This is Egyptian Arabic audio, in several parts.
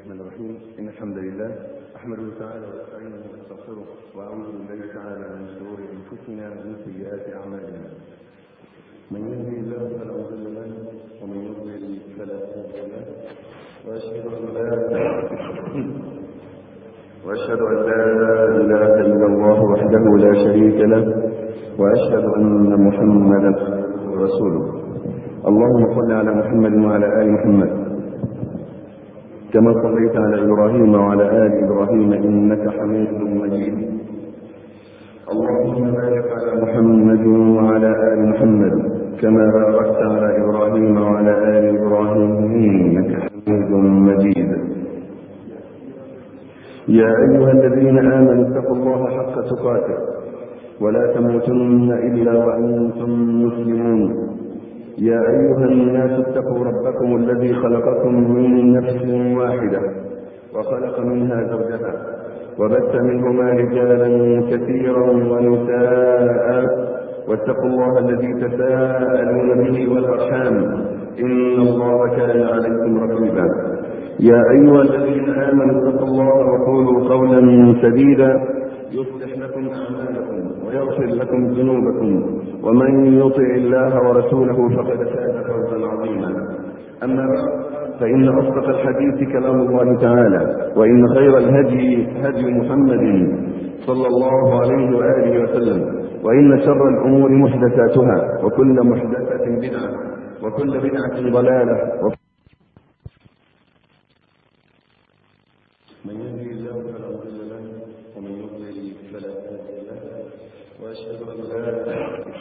الرحمن الرحيم إن الحمد لله أحمده تعالى وأستعينه وأستغفره وأعوذ بالله تعالى من شرور أنفسنا ومن سيئات أعمالنا من يهدي الله فلا مضل له ومن يضلل فلا هادي له وأشهد أن لا وأشهد أن لا إله إلا الله وحده لا شريك له وأشهد أن محمدا رسوله اللهم صل على محمد وعلى آل محمد كما صليت على إبراهيم وعلى آل إبراهيم إنك حميد مجيد اللهم بارك على محمد وعلى آل محمد كما باركت على إبراهيم وعلى آل إبراهيم إنك حميد مجيد يا أيها الذين آمنوا اتقوا الله حق تقاته ولا تموتن إلا وأنتم مسلمون يا أيها الناس اتقوا ربكم الذي خلقكم من نفس واحدة وخلق منها زوجها وبث منهما رجالا كثيرا ونساء واتقوا الله الذي تساءلون به والأرحام إن الله كان عليكم رقيبا يا أيها الذين آمنوا اتقوا الله وقولوا قولا سديدا يصلح لكم أعمالكم ويغفر لكم ذنوبكم ومن يطع الله ورسوله فقد فاز فوزا عظيما أما بعد فإن أصدق الحديث كلام الله تعالى وإن خير الهدي هدي محمد صلى الله عليه وآله وسلم وإن شر الأمور محدثاتها وكل محدثة بدعة وكل بدعة ضلالة من يهدي الله فلا مضل له ومن يضلل فلا هادي له واشهد ان لا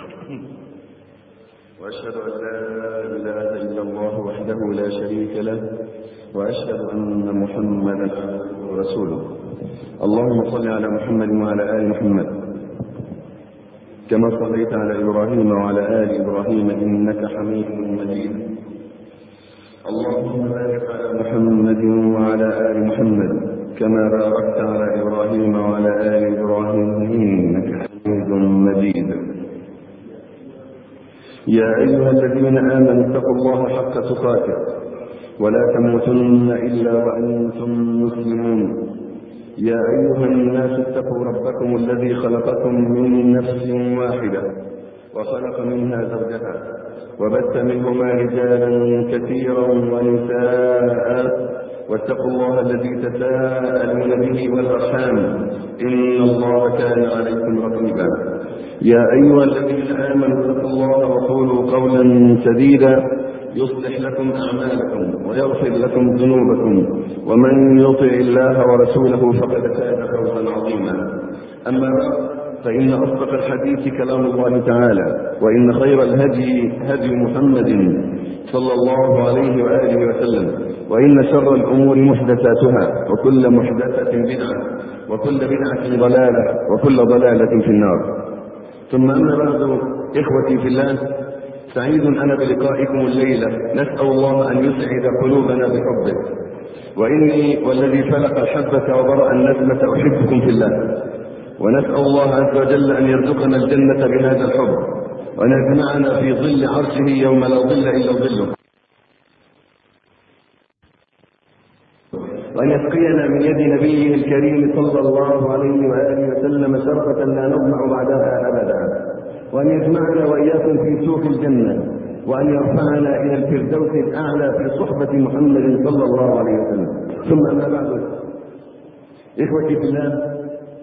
واشهد ان لا اله الا الله وحده لا شريك له واشهد ان محمدا عبده ورسوله اللهم صل على محمد وعلى ال محمد كما صليت على ابراهيم وعلى ال ابراهيم انك حميد مجيد اللهم بارك على محمد وعلى ال محمد كما باركت على إبراهيم وعلى آل إبراهيم إنك حميد مجيد يا أيها الذين آمنوا اتقوا الله حق تقاته ولا تموتن إلا وأنتم مسلمون يا أيها الناس اتقوا ربكم الذي خلقكم من نفس واحدة وخلق منها زوجها وبث منهما رجالا كثيرا ونساء واتقوا الله الذي تساءلون به والأرحام إن الله كان عليكم رقيبا يا أيها الذين آمنوا اتقوا الله وقولوا قولا سديدا يصلح لكم أعمالكم ويغفر لكم ذنوبكم ومن يطع الله ورسوله فقد فاز فوزا عظيما أما بعد فإن أصدق الحديث كلام الله تعالى وإن خير الهدي هدي محمد صلى الله عليه وآله وسلم وإن شر الأمور محدثاتها وكل محدثة بدعة وكل بدعة ضلالة وكل ضلالة في النار ثم أما بعد إخوتي في الله سعيد أنا بلقائكم الليلة نسأل الله أن يسعد قلوبنا بحبه وإني والذي فلق الحبة وبرأ النسمة أحبكم في الله ونسأل الله عز وجل أن يرزقنا الجنة بهذا الحب وأن يجمعنا في ظل عرشه يوم لا ظل إلا ظله وأن يسقينا من يد نبيه الكريم صلى الله عليه وآله وسلم شربة لا نظمع بعدها أبدا وأن يجمعنا وإياكم في سوق الجنة وأن يرفعنا إلى الفردوس الأعلى في صحبة محمد صلى الله عليه وسلم ثم أما بعد إخوتي في الله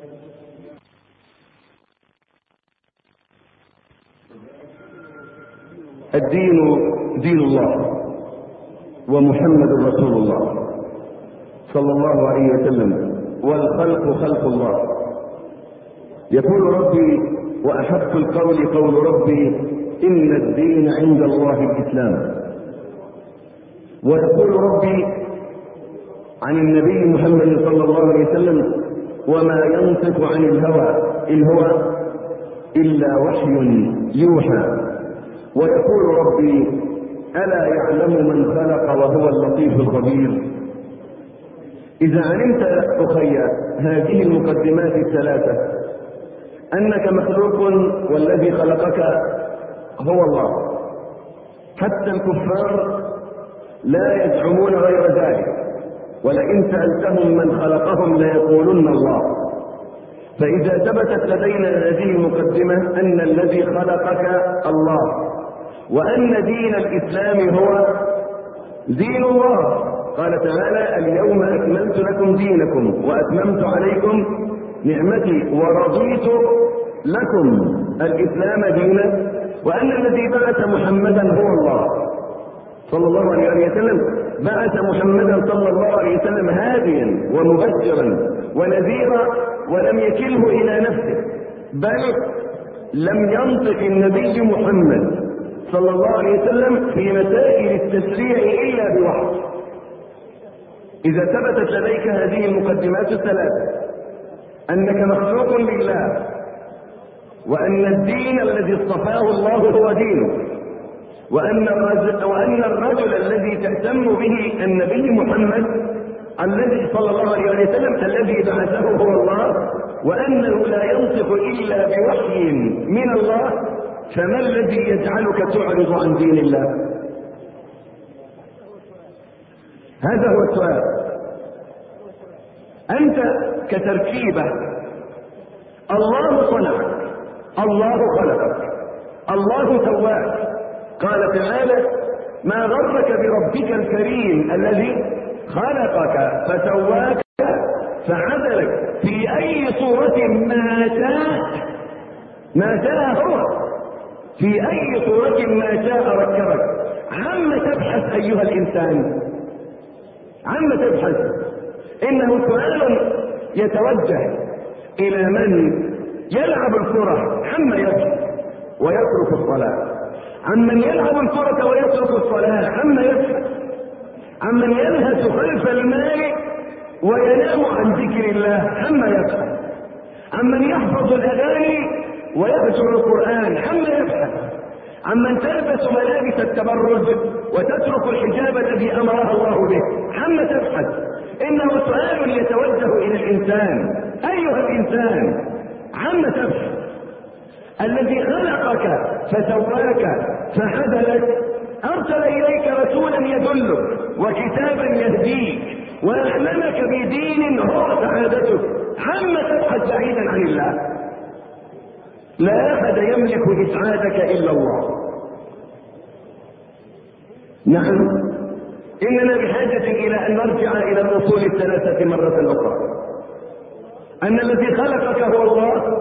الدين دين الله ومحمد رسول الله صلى الله عليه وسلم والخلق خلق الله يقول ربي وأحق القول قول ربي إن الدين عند الله الإسلام ويقول ربي عن النبي محمد صلى الله عليه وسلم وما ينطق عن الهوى إن هو إلا وحي يوحى ويقول ربي ألا يعلم من خلق وهو اللطيف الخبير إذا علمت أخي هذه المقدمات الثلاثة أنك مخلوق والذي خلقك هو الله حتى الكفار لا يزعمون غير ذلك ولئن سألتهم من خلقهم ليقولن الله فإذا ثبتت لدينا هذه المقدمة أن الذي خلقك الله وأن دين الإسلام هو دين الله قال تعالى اليوم أكملت لكم دينكم وأتممت عليكم نعمتي ورضيت لكم الإسلام دينا وأن الذي بعث محمدا هو الله صلى الله عليه وسلم بعث محمدا صلى الله عليه وسلم هاديا ومبشرا ونذيرا ولم يكله إلى نفسه بل لم ينطق النبي محمد صلى الله عليه وسلم في مسائل التشريع إلا بوحي إذا ثبتت لديك هذه المقدمات الثلاثة أنك مخلوق لله وأن الدين الذي اصطفاه الله هو دينه وأن الرجل, وأن الرجل الذي تهتم به النبي محمد الذي صلى الله عليه وسلم الذي بعثه هو الله وأنه لا ينطق إلا بوحي من الله فما الذي يجعلك تعرض عن دين الله هذا هو السؤال أنت كتركيبة الله صنعك الله خلقك الله سواك قال تعالى ما غرك بربك الكريم الذي خلقك فسواك فعدلك في أي صورة ما شاء ما شاء هو في أي صورة ما شاء ركبك عم تبحث أيها الإنسان عم تبحث إنه سؤال يتوجه إلى من يلعب الكرة عما يبحث ويترك الصلاة عمن يلعب الكرة ويترك الصلاة عما يبحث عمن يلهث خلف المال وينام عن ذكر الله عما يبحث عمن يحفظ الأغاني ويهجر القرآن عما يبحث عمن تلبس ملابس التبرج وتترك الحجاب الذي أمرها الله به عما تبحث إنه سؤال يتوجه إلى الإنسان أيها الإنسان عما تبحث الذي خلقك فسواك فعدلك أرسل إليك رسولا يدلك وكتابا يهديك وأعلمك بدين هو سعادتك عما تبحث بعيدا عن الله لا أحد يملك إسعادك إلا الله نعم إننا بحاجة إلى أن نرجع إلى الأصول الثلاثة مرة أخرى أن الذي خلقك هو الله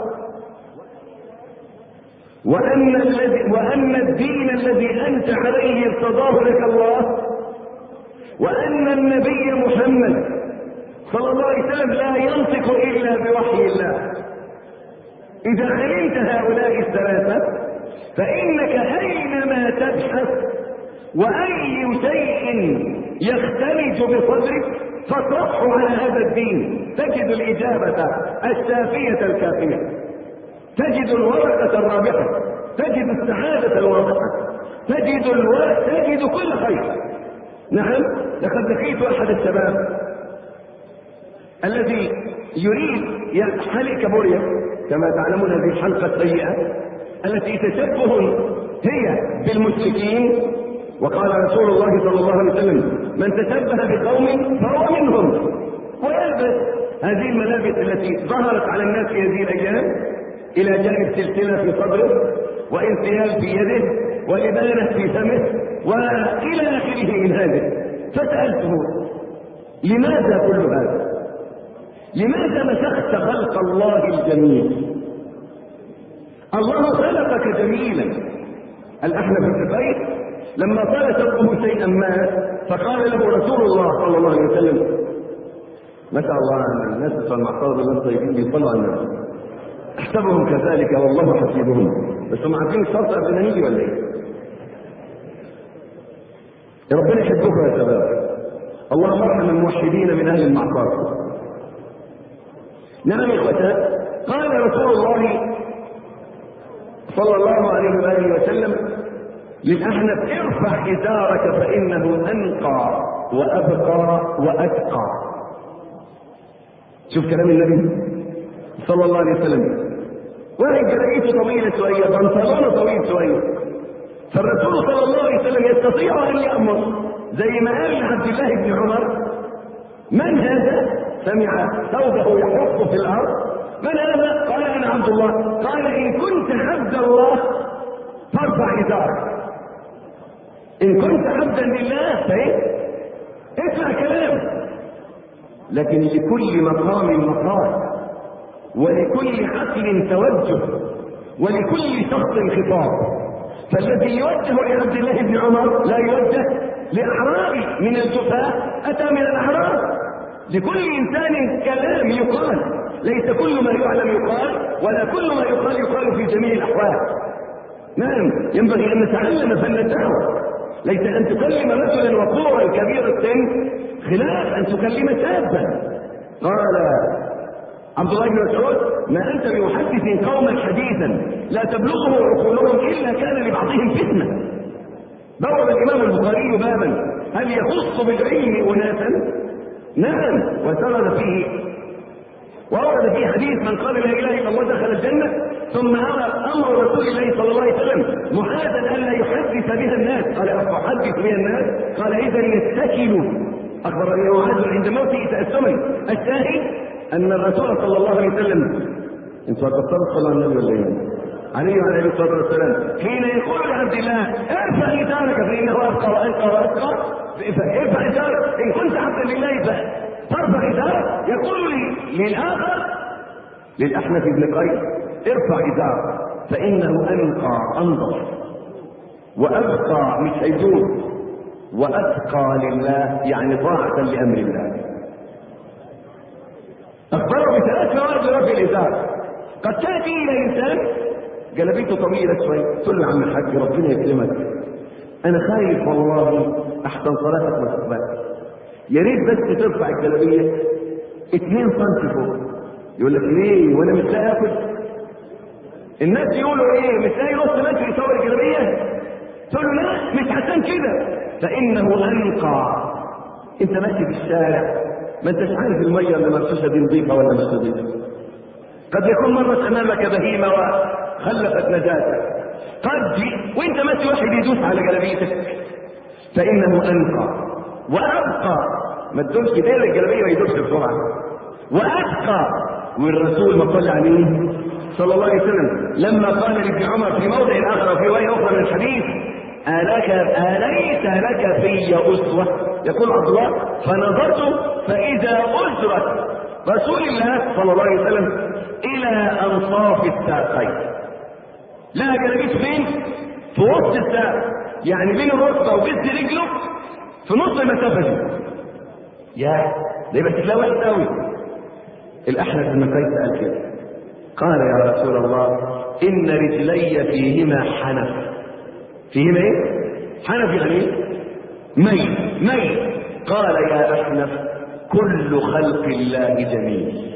وأن, الذي وأن الدين الذي أنت عليه ارتضاه لك الله وأن النبي محمد صلى الله عليه وسلم لا ينطق إلا بوحي الله إذا علمت هؤلاء الثلاثة فإنك أينما تبحث وأي شيء يختلج بصدرك فاطرحه على هذا الدين تجد الإجابة الشافية الكافية تجد الورقة الرابحة تجد السعادة الواضحة تجد الو... تجد كل خير نعم لقد لقيت أحد الشباب الذي يريد حالي كابوريا كما تعلمون هذه الحلقة السيئة التي تشبه هي بالمشركين وقال رسول الله صلى الله عليه وسلم من تشبه بقوم فهو منهم ويلبس هذه الملابس التي ظهرت على الناس في هذه الايام الى جانب سلسله في صدره وانسيال في يده ولبانه في فمه والى اخره من هذا فسالته لماذا كل هذا لماذا مسخت خلق الله الجميل الله خلقك جميلا الاحنف بن قيس لما قال سبه شيئا ما فقال له رسول الله صلى الله عليه وسلم ما شاء الله الناس بتوع المعترض اللي طيبين بيصلوا على النبي احسبهم كذلك والله حسيبهم بس هم عارفين الشرط قبل ما نيجي ولا ايه؟ يا ربنا يحبكم يا شباب اللهم ارحم الموحدين من اهل المعصره نعم اخوتان قال رسول الله صلى الله عليه واله وسلم للاحنف ارفع ازارك فانه انقى وابقى واتقى شوف كلام النبي صلى الله عليه وسلم واحد جريته طويله شويه بنطلونه طويل شويه فالرسول صلى الله عليه وسلم يستطيع ان يامر زي ما قال لعبد الله بن عمر من هذا سمع ثوبه يحط في الارض من هذا قال انا عبد الله قال ان كنت عبد الله فارفع ازارك ان كنت عبدا لله فايه اسمع كلامه لكن لكل مقام مقام ولكل عقل توجه ولكل شخص خطاب فالذي يوجه لعبد الله بن عمر لا يوجه لاعرابي من الجفاة اتى من الاعراب لكل انسان كلام يقال ليس كل ما يعلم يقال ولا كل ما يقال يقال في جميع الاحوال نعم ينبغي ان نتعلم فن الدعوه ليس ان تكلم رجلا وقورا كبير السن خلاف ان تكلم شابا قال عبد الله بن مسعود ما انت بمحدث قوما حديثا لا تبلغه عقولهم الا كان لبعضهم فتنه بوب الامام البخاري بابا هل يخص بالعلم اناسا نعم وسرد فيه وورد فيه حديث من قال لا اله الا الله دخل الجنه ثم امر امر رسول الله صلى الله عليه وسلم محاذا الا يحدث بها الناس قال احدث بها الناس قال اذا يتكل اخبرني معاذ عند موته تاسما الشاهد ان الرسول صلى الله عليه وسلم انتوا هتبطلوا صلى النبي ولا ايه؟ عليه وعلى الصلاه والسلام حين يقول لعبد الله ارفع ازارك فانه ابقى وانقى واتقى ارفع ازارك ان كنت عبدا لله فارفع ازارك يقول لي للاخر للاحنف بن قيس ارفع ازارك فانه انقى انظر وابقى مش هيجوز واتقى لله يعني طاعه لامر الله اخبره بثلاث مواد لرفع الازار قد تاتي الى انسان جلبيته طويله شويه تقول له يا عم الحاج ربنا يكرمك انا خايف والله احسن صلاتك ما تقبلش يا ريت بس ترفع الجلابيه 2 سم فوق يقول لك ليه وانا مش لاقي اكل الناس يقولوا ايه مش لاقي نص متر يصور الجلابيه تقول له لا مش عشان كده فانه انقى انت ماشي في الشارع ما انتش عارف الميه اللي مرشوشه دي نظيفه ولا مش نظيفه قد يكون مرت امامك بهيمه وخلفت نجاتك قد وانت ماشي واحد يدوس على جلابيتك فانه انقى وابقى ما تدوس كده الجلابيه ما يدوسش بسرعه واتقى والرسول ما صلى عليه صلى الله عليه وسلم لما قال لابن عمر في موضع اخر وفي روايه اخرى من الحديث ألك أليس لك في أسوة يقول عبد الله فنظرت فإذا أسرة رسول الله صلى الله عليه وسلم إلى أنصاف الساقين لا جلبيته فين؟ في وسط الساق يعني بين الركبة وبين رجله في نص المسافة دي يا ده يبقى شكلها وحش قوي الأحنف بن قيس قال كده قال يا رسول الله إن رجلي فيهما حنف فيهما ايه حنف يعني ايه مي مي قال يا احنف كل خلق الله جميل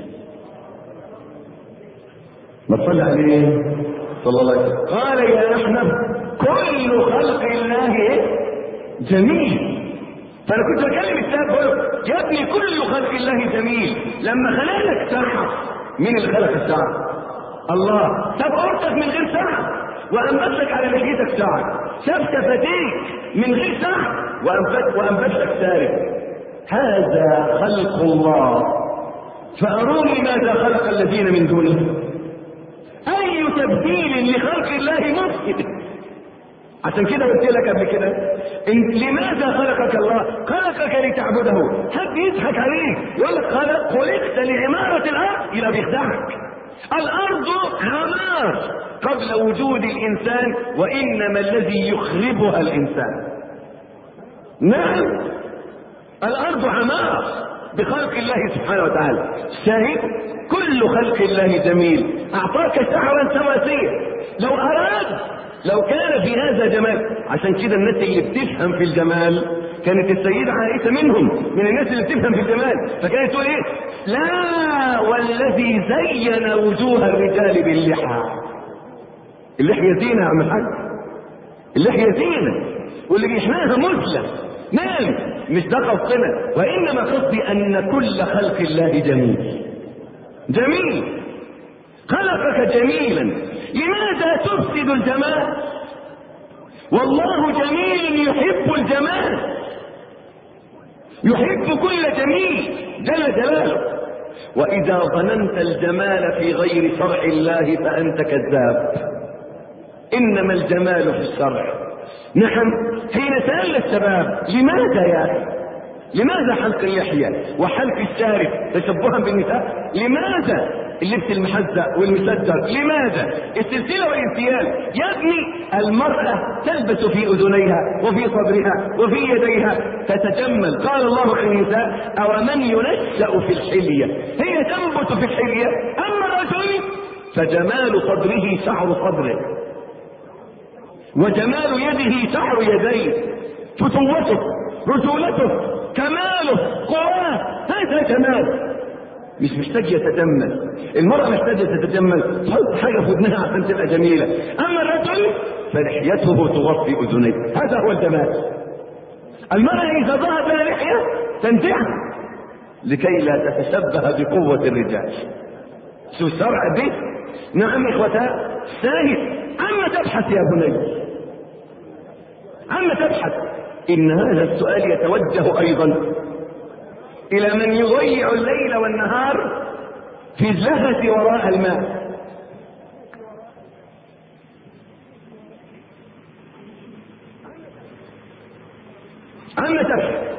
ما تصلي عليه صلى الله عليه وسلم قال يا احنف كل خلق الله ايه جميل فانا كنت بكلم الشاب بقول يا ابني كل خلق الله جميل لما خلقك ساعه مين اللي خلق الساعه الله طب قرتك من غير ساعه وأنبت لك على لحيتك ساعة شاف شفتيك من غير ساعة وأنبت وأنبت لك سارق هذا خلق الله فأروني ماذا خلق الذين من دونه أي تبديل لخلق الله مفسد عشان كده قلت لك قبل كده إن لماذا خلقك الله؟ خلقك لتعبده، حد يضحك عليك يقول لك خلق خلقت لعمارة الأرض يبقى بيخدعك. الأرض عمار قبل وجود الإنسان وإنما الذي يخربها الإنسان نعم الأرض عمار بخلق الله سبحانه وتعالى شاهد كل خلق الله جميل أعطاك شعرا سواسيا لو أراد لو كان في هذا جمال عشان كده الناس اللي بتفهم في الجمال كانت السيدة عائشة منهم من الناس اللي بتفهم في الجمال فكانت تقول ايه لا والذي زين وجوه الرجال باللحى اللحية زينة يا عم الحاج اللحية زينة واللي بيحماها مسلم نعم مش ده قصدنا وانما قصدي ان كل خلق الله جميل جميل خلقك جميلا لماذا تفسد الجمال والله جميل يحب الجمال يحب كل جميل جل جلاله وإذا ظننت الجمال في غير شرع الله فأنت كذاب إنما الجمال في الشرع نعم حين سأل الشباب لماذا يا أخي لماذا حلق اللحية وحلق الشارب تشبها بالنساء لماذا اللبس المحزق والمسدر لماذا السلسلة والانسيال يا ابني المرأة تلبس في أذنيها وفي صدرها وفي يديها تتجمل قال الله عن النساء أو من ينشأ في الحلية هي تنبت في الحلية أما الرجل فجمال صدره شعر صدره وجمال يده شعر يديه فتوته رجولته كماله قواه هذا جمال مش محتاج يتجمل المرأة محتاجة تتجمل تحط حاجة في ودنها عشان تبقى جميلة أما الرجل فلحيته تغطي أذنيه هذا هو الجمال المرأة إذا ظهرت لها لحية تنزعها لكي لا تتشبه بقوة الرجال شو الشرع دي نعم إخوتها ساهد عما تبحث يا بني عما تبحث إن هذا السؤال يتوجه أيضا إلى من يضيع الليل والنهار في اللهة وراء الماء عما تبحث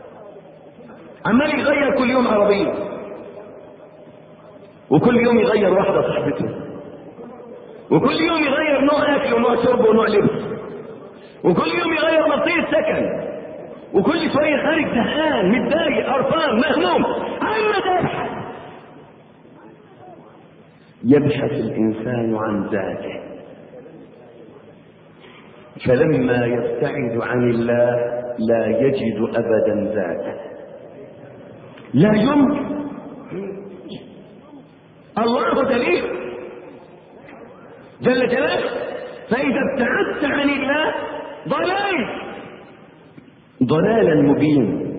عمال يغير كل يوم عربية وكل يوم يغير واحدة صاحبته وكل يوم يغير نوع أكل ونوع شرب ونوع لبس وكل يوم يغير منطقة سكن وكل شوية خارج زهقان متضايق قرفان مهموم عما تبحث يبحث الإنسان عن ذاته فلما يبتعد عن الله لا يجد أبدا ذاته لا يمكن الله دليل جل جلاله فإذا ابتعدت عن الله ضلال ضلالا مبين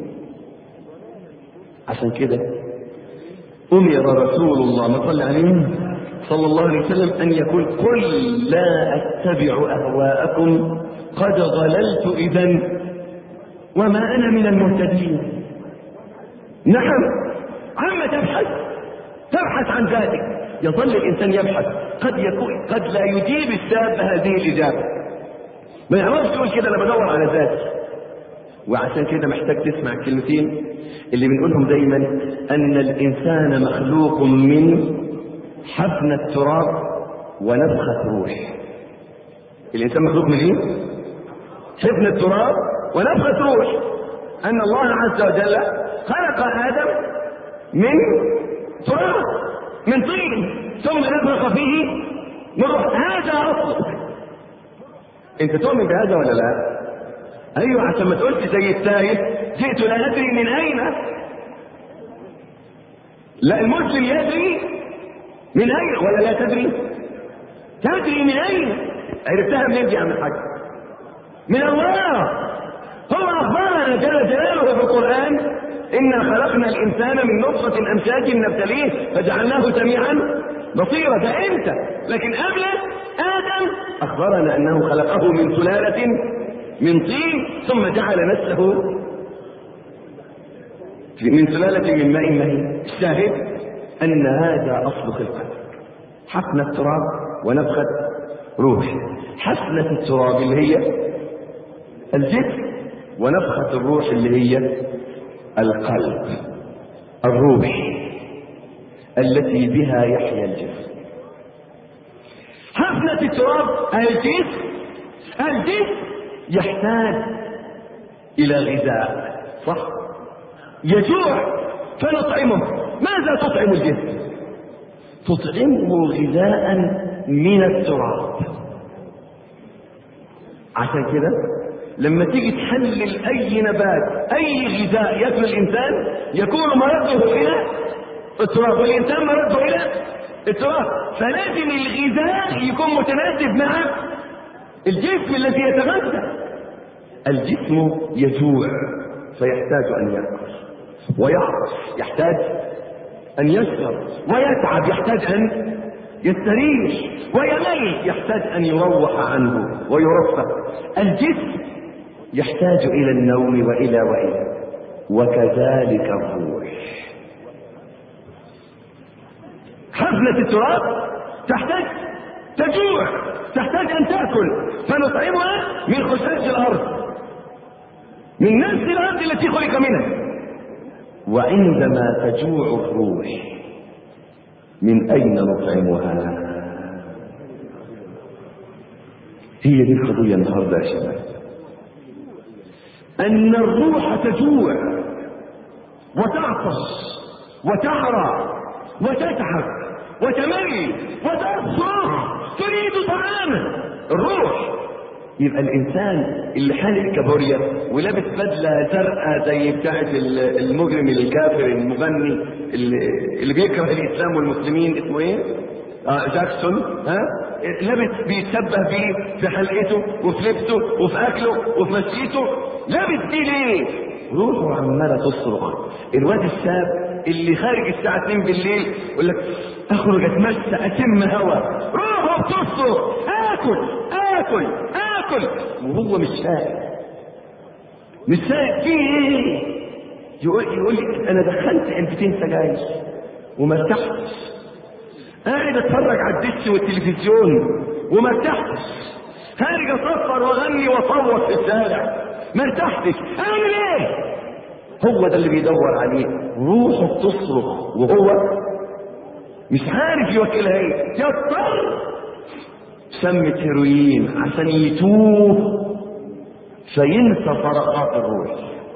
عشان كده أمر رسول الله ما صلى عليه صلى الله عليه وسلم أن يقول قل لا أتبع أهواءكم قد ضللت إذا وما أنا من المهتدين نعم عما تبحث تبحث عن ذاتك يظل الإنسان يبحث قد يكون قد لا يجيب الشاب هذه الإجابة ما يعرفش يقول كده أنا بدور على ذاتي وعشان كده محتاج تسمع الكلمتين اللي بنقولهم دايما أن الإنسان مخلوق من حفن التراب ونفخة روح الإنسان مخلوق من إيه؟ حفن التراب ونفخة روح أن الله عز وجل خلق آدم من تراب من طين ثم نفخ فيه من روح هذا أصلك أنت تؤمن بهذا ولا لا؟ ايوه عشان ما تقولش زي التايه جئت لا ادري من اين لا المسلم يدري من اين ولا لا تدري تدري من اين عرفتها منين دي يا عم الحاج من الله هو اخبرنا جل جلاله في القران انا خلقنا الانسان من نطفه امشاج نبتليه فجعلناه سميعا بصيرا ده انت لكن قبل ادم اخبرنا انه خلقه من سلاله من طين ثم جعل نسله من سلالة من ماء مهين الشاهد أن هذا أصل خلقة حفنة التراب ونفخة روح حفنة التراب اللي هي الجسم ونفخة الروح اللي هي القلب الروح التي بها يحيا الجسم حفنة التراب الجسم الجسم يحتاج إلى غذاء صح يجوع فنطعمه ماذا تطعم الجسم تطعمه غذاء من التراب عشان كده لما تيجي تحلل اي نبات اي غذاء ياكل الانسان يكون مرده الى التراب والانسان مرده الى التراب فلازم الغذاء يكون متناسب مع الجسم الذي يتغذى الجسم يجوع فيحتاج ان ياكل ويعطش يحتاج ان يشرب ويتعب يحتاج ان يستريح ويمل يحتاج ان يروح عنه ويرفه الجسم يحتاج الى النوم والى والى وكذلك الروح حفلة التراب تحتاج تجوع تحتاج أن تأكل فنطعمها من خشاش الأرض من نفس الأرض التي خلق منها وعندما تجوع الروح من أين نطعمها هي دي القضية النهاردة يا شباب أن الروح تجوع وتعطش وتعرى وتتعب وتمل وتصرخ تريد طعاما الروح يبقى الانسان اللي حالق كابوريا ولابس بدله زرقاء زي بتاعه المجرم الكافر المغني اللي, اللي بيكره الاسلام والمسلمين اسمه ايه؟ آه جاكسون ها؟ لابس بيتشبه بيه في حلقته وفي لبسه وفي اكله وفي مسيته لابس دي ليه؟ روحه عماله تصرخ الواد الشاب اللي خارج الساعة 2 بالليل يقول لك اخرج اتمشى اشم هوا روحه بتصرخ اكل اكل اكل وهو مش فاهم مش فاهم في ايه يقول يقول لي انا دخلت علبتين سجاير وما ارتحتش قاعد اتفرج على الدش والتلفزيون وما ارتحتش خارج اصفر واغني واصوت في الشارع ما ارتحتش اعمل ايه هو ده اللي بيدور عليه روحه بتصرخ وهو مش عارف يوكلها ايه يضطر سمة هيروين عشان يتوه فينسى فرقات الروح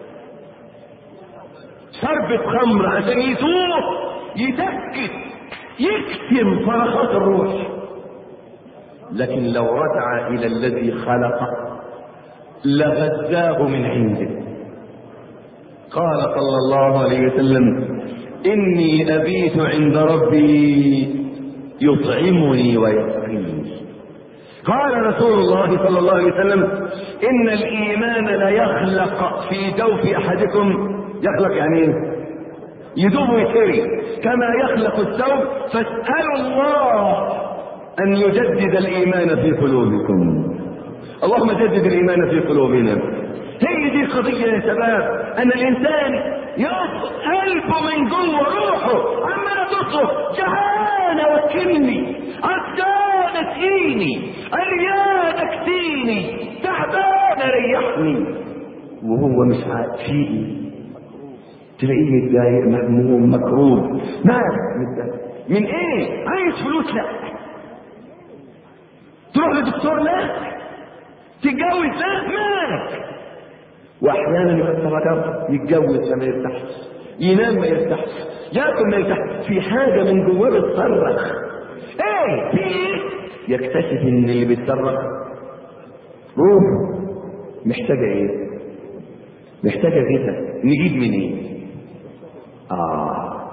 شربة خمر عشان يتوه يتأكد يكتم فرقات الروح لكن لو رجع إلى الذي خلقه لغذاه من عنده قال صلى الله عليه وسلم إني أبيت عند ربي يطعمني ويسقيني قال رسول الله صلى الله عليه وسلم إن الإيمان لا يخلق في جوف أحدكم يخلق يعني إيه؟ يدوب ويتري كما يخلق الثوب فاسألوا الله أن يجدد الإيمان في قلوبكم اللهم جدد الإيمان في قلوبنا هي دي القضية يا شباب أن الإنسان يص قلبه من جوه روحه عمال تصرخ جعانة وكلني عطشانة تقيني عريانة اكسيني تعبانة ريحني وهو مش عارف في ايه تلاقيه متضايق مهموم مكروب مالك متضايق من ايه عايز فلوس لا تروح لدكتور لا تتجوز لا مالك واحيانا يتفكر يتجوز ما يرتاحش ينام ما يرتاحش ياكل ما يرتاحش في حاجه من جواه بتصرخ ايه في ايه يكتشف ان اللي بيتصرخ روح محتاجه ايه محتاجه غذاء نجيب منين اه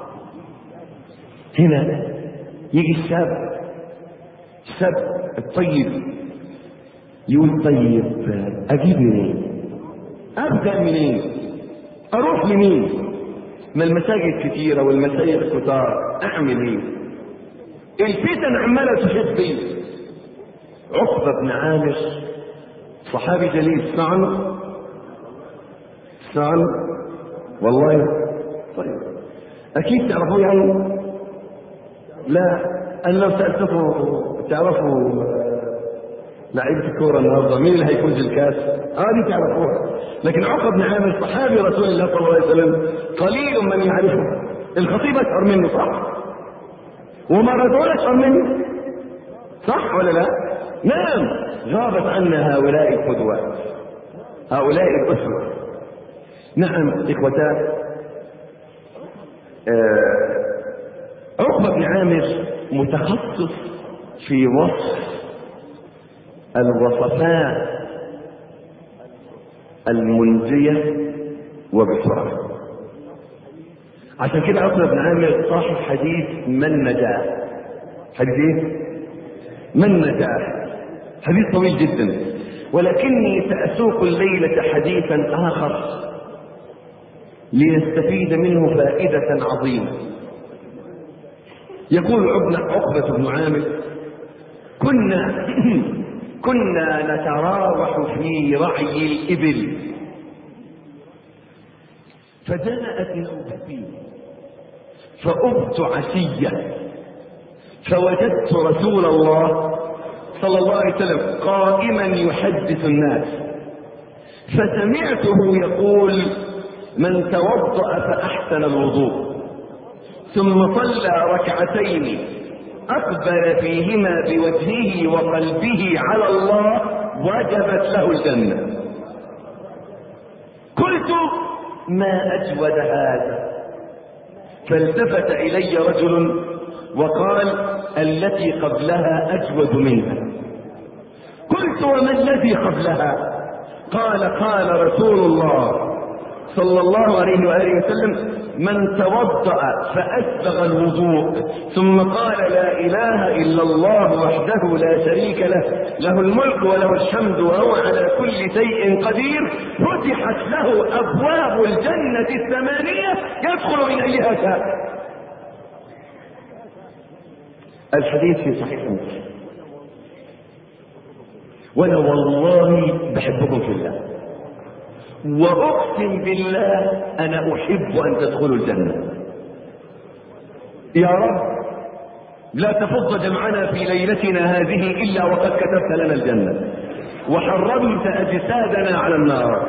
هنا يجي الشاب الشاب الطيب يقول طيب اجيب منين ابدا منين اروح لمين ما المساجد كتيرة والمساجد كتار اعمل ايه الفتن عمالة تحيط بي عقبة بن عامر صحابي جليل اسمعنا اسمعنا والله طيب اكيد تعرفوه يعني لا انا لو سالتكم تعرفوا لعيبه الكوره النهارده مين اللي هيفوز الكاس؟ اه دي تعرفوها لكن عقبه بن عامر صحابي رسول الله صلى الله عليه وسلم قليل من يعرفه الخطيب اشهر منه صح؟ ومارادونا اشهر منه صح ولا لا؟ نعم غابت عنا هؤلاء القدوات هؤلاء الاسوه نعم اخوتان آه عقبه بن عامر متخصص في وصف الوصفات المنجية وبسرعة عشان كده عقبة بن عامر صاحب حديث من نجا حديث ايه؟ من نجا حديث طويل جدا ولكني سأسوق الليلة حديثا آخر لنستفيد منه فائدة عظيمة يقول عقبة بن عامر كنا كنا نتراوح في رعي الإبل فجاءت نوبتي فأبت عشية فوجدت رسول الله صلى الله عليه وسلم قائما يحدث الناس فسمعته يقول من توضأ فأحسن الوضوء ثم صلى ركعتين أقبل فيهما بوجهه وقلبه على الله وجبت له الجنة قلت ما أجود هذا فالتفت إلي رجل وقال التي قبلها أجود منها قلت وما الذي قبلها قال قال رسول الله صلى الله عليه وآله وسلم من توضأ فأسبغ الوضوء ثم قال لا إله إلا الله وحده لا شريك له له الملك وله الحمد وهو على كل شيء قدير فتحت له أبواب الجنة الثمانية يدخل من أيها شاء الحديث في صحيح مسلم وانا والله بحبكم في الله واقسم بالله انا احب ان تدخلوا الجنه يا رب لا تفض جمعنا في ليلتنا هذه الا وقد كتبت لنا الجنه وحرمت اجسادنا على النار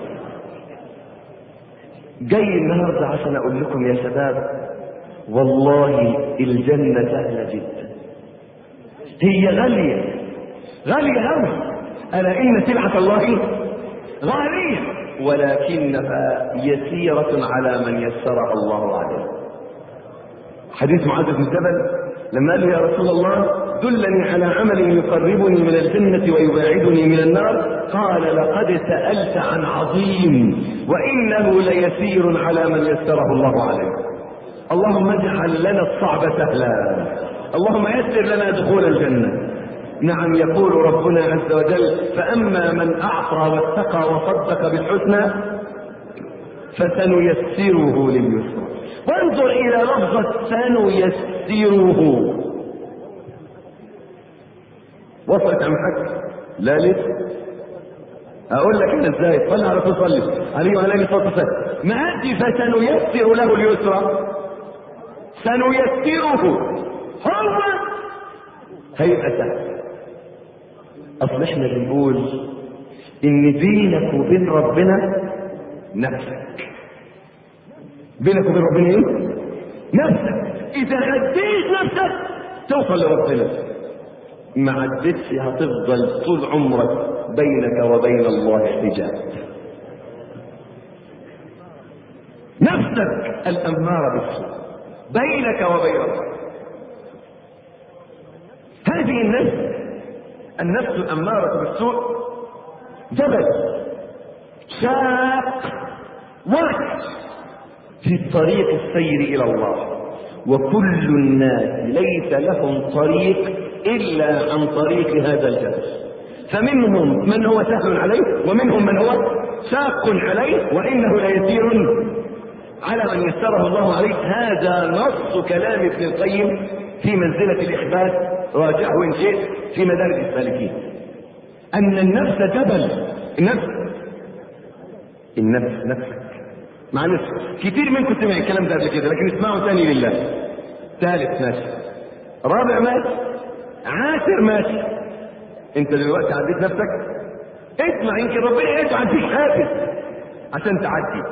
جاي النهارده عشان اقول لكم يا شباب والله الجنه سهله جدا هي غاليه غاليه قوي الا ان سلعه الله غاليه ولكنها يسيرة على من يسرها الله عليه حديث معاذ بن جبل لما قال له يا رسول الله دلني على عمل يقربني من الجنة ويباعدني من النار قال لقد سألت عن عظيم وإنه ليسير على من يسره الله عليه اللهم اجعل لنا الصعب سهلا اللهم يسر لنا دخول الجنة نعم يقول ربنا عز وجل فأما من أعطى واتقى وصدق بالحسنى فسنيسره لليسرى وانظر إلى لفظة سنيسره وصلت عم حاج لا لسه أقول لك أنا إزاي صلى على رسول صلي عليه وعلى آله الصلاة والسلام ما أنت فسنيسر له اليسرى سنيسره هو هيبقى سهل اصل احنا بنقول ان بينك وبين ربنا نفسك بينك وبين ربنا ايه نفسك اذا عديت نفسك توصل لربنا ما عدتش هتفضل طول عمرك بينك وبين الله حجاب نفسك الاماره بالسوء بينك وبين الله هذه النفس النفس الأمارة بالسوء جبل شاق وقت في طريق السير إلى الله وكل الناس ليس لهم طريق إلا عن طريق هذا الجبل فمنهم من هو سهل عليه ومنهم من هو شاق عليه وإنه ليسير على من يسره الله عليه هذا نص كلام ابن القيم في منزلة الإخبات راجعه إن شئت في مدارج السالكين أن النفس جبل النفس النفس نفسك معلش كتير منكم سمع الكلام ده قبل كده لكن اسمعوا تاني لله ثالث ماشي رابع ماشي عاشر ماشي انت دلوقتي عديت نفسك اسمع يمكن ربنا يجعل فيك حافز عشان تعدي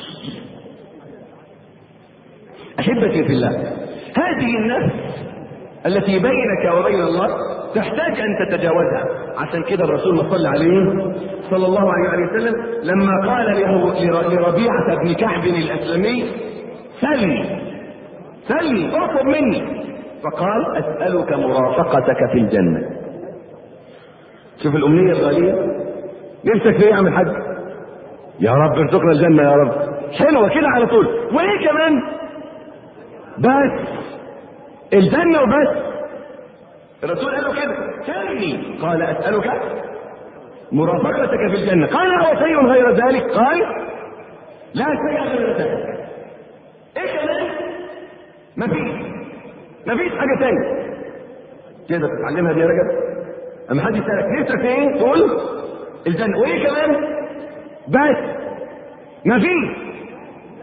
احبتي في الله هذه النفس التي بينك وبين الله تحتاج ان تتجاوزها عشان كده الرسول ما صلى عليه صلى الله عليه وسلم لما قال له لربيعه بن كعب الاسلمي سلني سلني اطلب مني فقال اسالك مرافقتك في الجنه شوف الامنيه الغاليه نفسك في ايه يا عم الحاج يا رب ارزقنا الجنه يا رب حلوه كده على طول وايه كمان بس الجنة وبس الرسول قال له كده سلني قال أسألك مرافقتك في الجنة قال هو شيء غير ذلك قال لا شيء غير ذلك ايه كمان مفيش مفيش حاجة تانية كده تتعلمها دي يا رجل اما حد يسألك نفسك في ايه تقول الجنة وايه كمان بس مفيش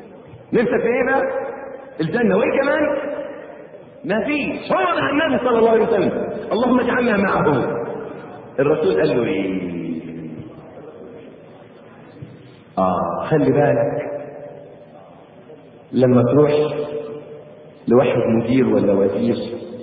نفسك في ايه بقى الجنة وايه كمان ما فيش هو مع النبي صلى الله عليه وسلم اللهم اجعلنا معه الرسول قال له ايه اه خلي بالك لما تروح لواحد مدير ولا وزير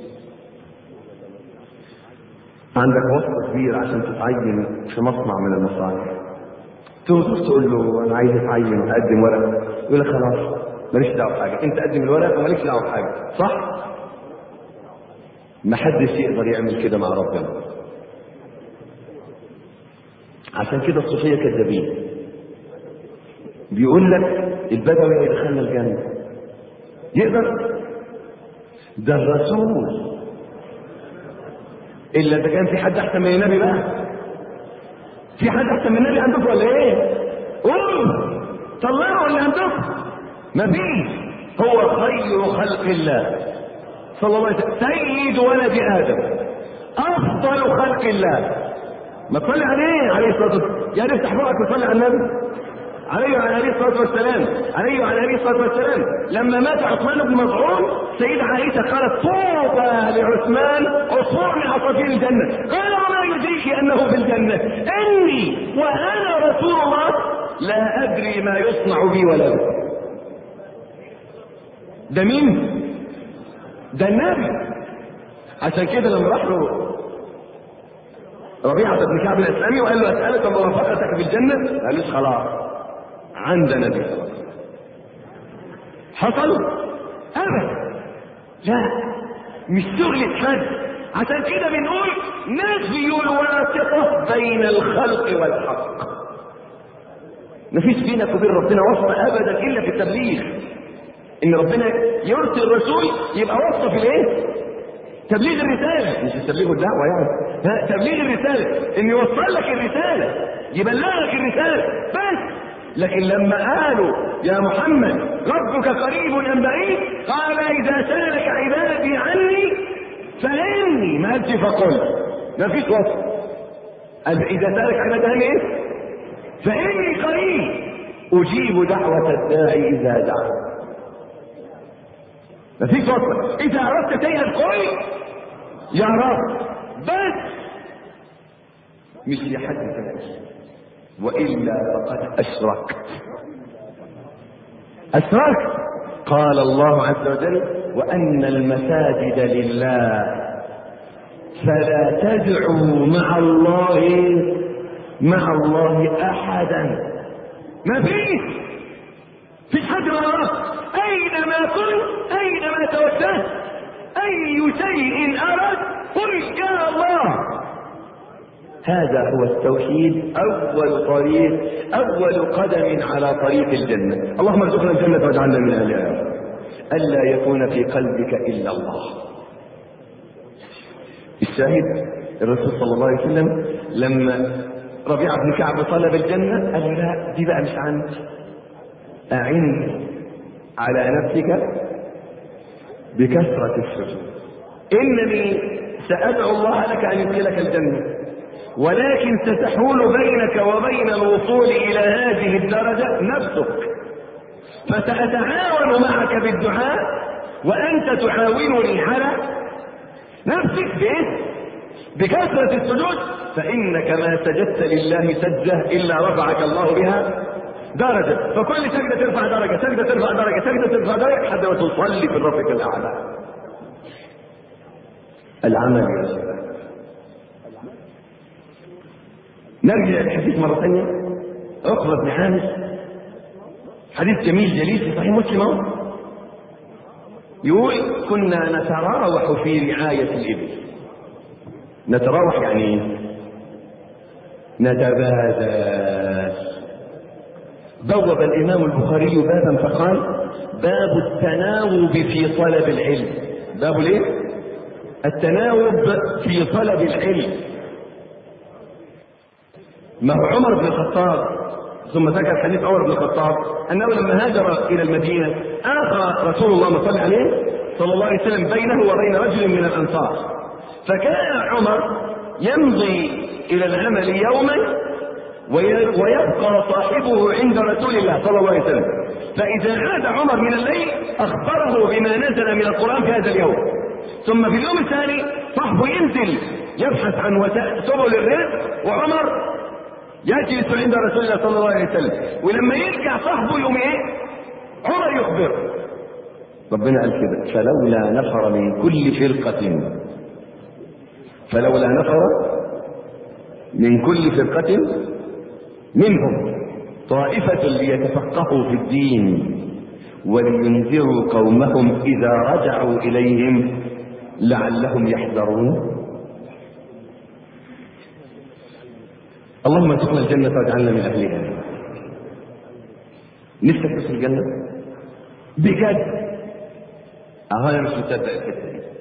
عندك واسطة كبير عشان تتعين في مصنع من المصانع تروح تقول له انا عايز اتعين وتقدم ورقه يقول لك خلاص ماليش دعوه بحاجه انت قدم الورقه وماليش دعوه بحاجه صح ما حدش يقدر يعمل كده مع ربنا عشان كده الصوفيه كذابين بيقول لك البدوي هيدخلنا الجنه يقدر ده الرسول الا اذا كان في حد احسن من النبي بقى في حد احسن من النبي عندكم ولا ايه قولوا طلعوا اللي عندكم مفيش هو خير خلق الله صلى الله عليه وسلم سيد ولد ادم افضل خلق الله ما تصلي عليه عليه الصلاه والسلام يا ريت تحفظك وتصلي على النبي عليه وعلى عليه الصلاه والسلام عليه وعلى عليه الصلاه والسلام لما مات عثمان بن مظعون سيدة عائشه قالت طوبى لعثمان عصفور من عصافير الجنه قال وما يدريك انه في الجنه اني وانا رسول الله لا ادري ما يصنع بي ولا بي ده مين ده النبي عشان كده لما راح له ربيعة بن كعب الإسلامي وقال له أسألك مرافقتك في الجنة قال له خلاص عندنا دي حصل ابدا لا مش شغلة حد عشان كده بنقول نفي الواسطة بين الخلق والحق مفيش بينك وبين ربنا واسطة ابدا الا في التبليغ ان ربنا يرسل الرسول يبقى واسطة في الايه تبليغ الرسالة مش تبليغ الدعوة يعني لا تبليغ الرسالة ان يوصل لك الرسالة يبلغك الرسالة بس لكن لما قالوا يا محمد ربك قريب ام بعيد قال اذا سالك عبادي عني فاني ما قالش فقل ما فيش وصف قال اذا سالك عبادي عني ايه فاني قريب اجيب دعوه الداعي اذا دعا ما فيش وصف اذا اردت شيئا قل يا رب بس مش لحد ثاني وإلا فقد أشركت أشركت قال الله عز وجل وأن المساجد لله فلا تدعوا مع الله مع الله أحدا ما فيش فيش حد مع الله أينما كنت أينما توجهت أي شيء أردت قل يا الله هذا هو التوحيد أول طريق أول قدم على طريق الجنة اللهم ارزقنا الجنة واجعلنا من أهلها ألا يكون في قلبك إلا الله الشاهد الرسول صلى الله عليه وسلم لما ربيعة بن كعب طلب الجنة قال له لا دي بقى مش عندي أعن على نفسك بكثرة السجود إنني سأدعو الله لك أن يدخلك الجنة ولكن ستحول بينك وبين الوصول إلى هذه الدرجة نفسك فسأتعاون معك بالدعاء وأنت تعاونني على نفسك بإيه؟ بكثرة السجود فإنك ما سجدت لله سجدة إلا رفعك الله بها درجة فكل سجدة ترفع درجة سجدة ترفع درجة سجدة ترفع درجة لحد ما تصلي في الرفق الأعلى العمل يا شباب نرجع الحديث مرة ثانية عقبة بن حامس حديث جميل جليل في صحيح مسلم اهو يقول كنا نتراوح في رعاية الإبل نتراوح يعني ايه؟ نتبادل بوب الإمام البخاري بابا فقال باب التناوب في طلب العلم باب ليه؟ التناوب في طلب العلم ما هو عمر بن الخطاب ثم ذكر حديث عمر بن الخطاب انه لما هاجر الى المدينه اخى رسول الله صلى الله عليه صلى الله عليه وسلم بينه وبين رجل من الانصار فكان عمر يمضي الى العمل يوما ويبقى صاحبه عند رسول الله صلى الله عليه وسلم فإذا عاد عمر من الليل أخبره بما نزل من القرآن في هذا اليوم ثم في اليوم الثاني صاحبه ينزل يبحث عن وسائل سبل الرزق وعمر يجلس عند رسول الله صلى الله عليه وسلم ولما يرجع صاحبه يوم ايه عمر يخبره ربنا قال كده فلولا نفر من كل فرقة فلولا نفر من كل فرقة منهم طائفة ليتفقهوا في الدين ولينذروا قومهم إذا رجعوا إليهم لعلهم يحذرون اللهم ادخلنا الجنة واجعلنا من أهلها نفسك تدخل الجنة بجد أهو أنا مش مصدق الحتة دي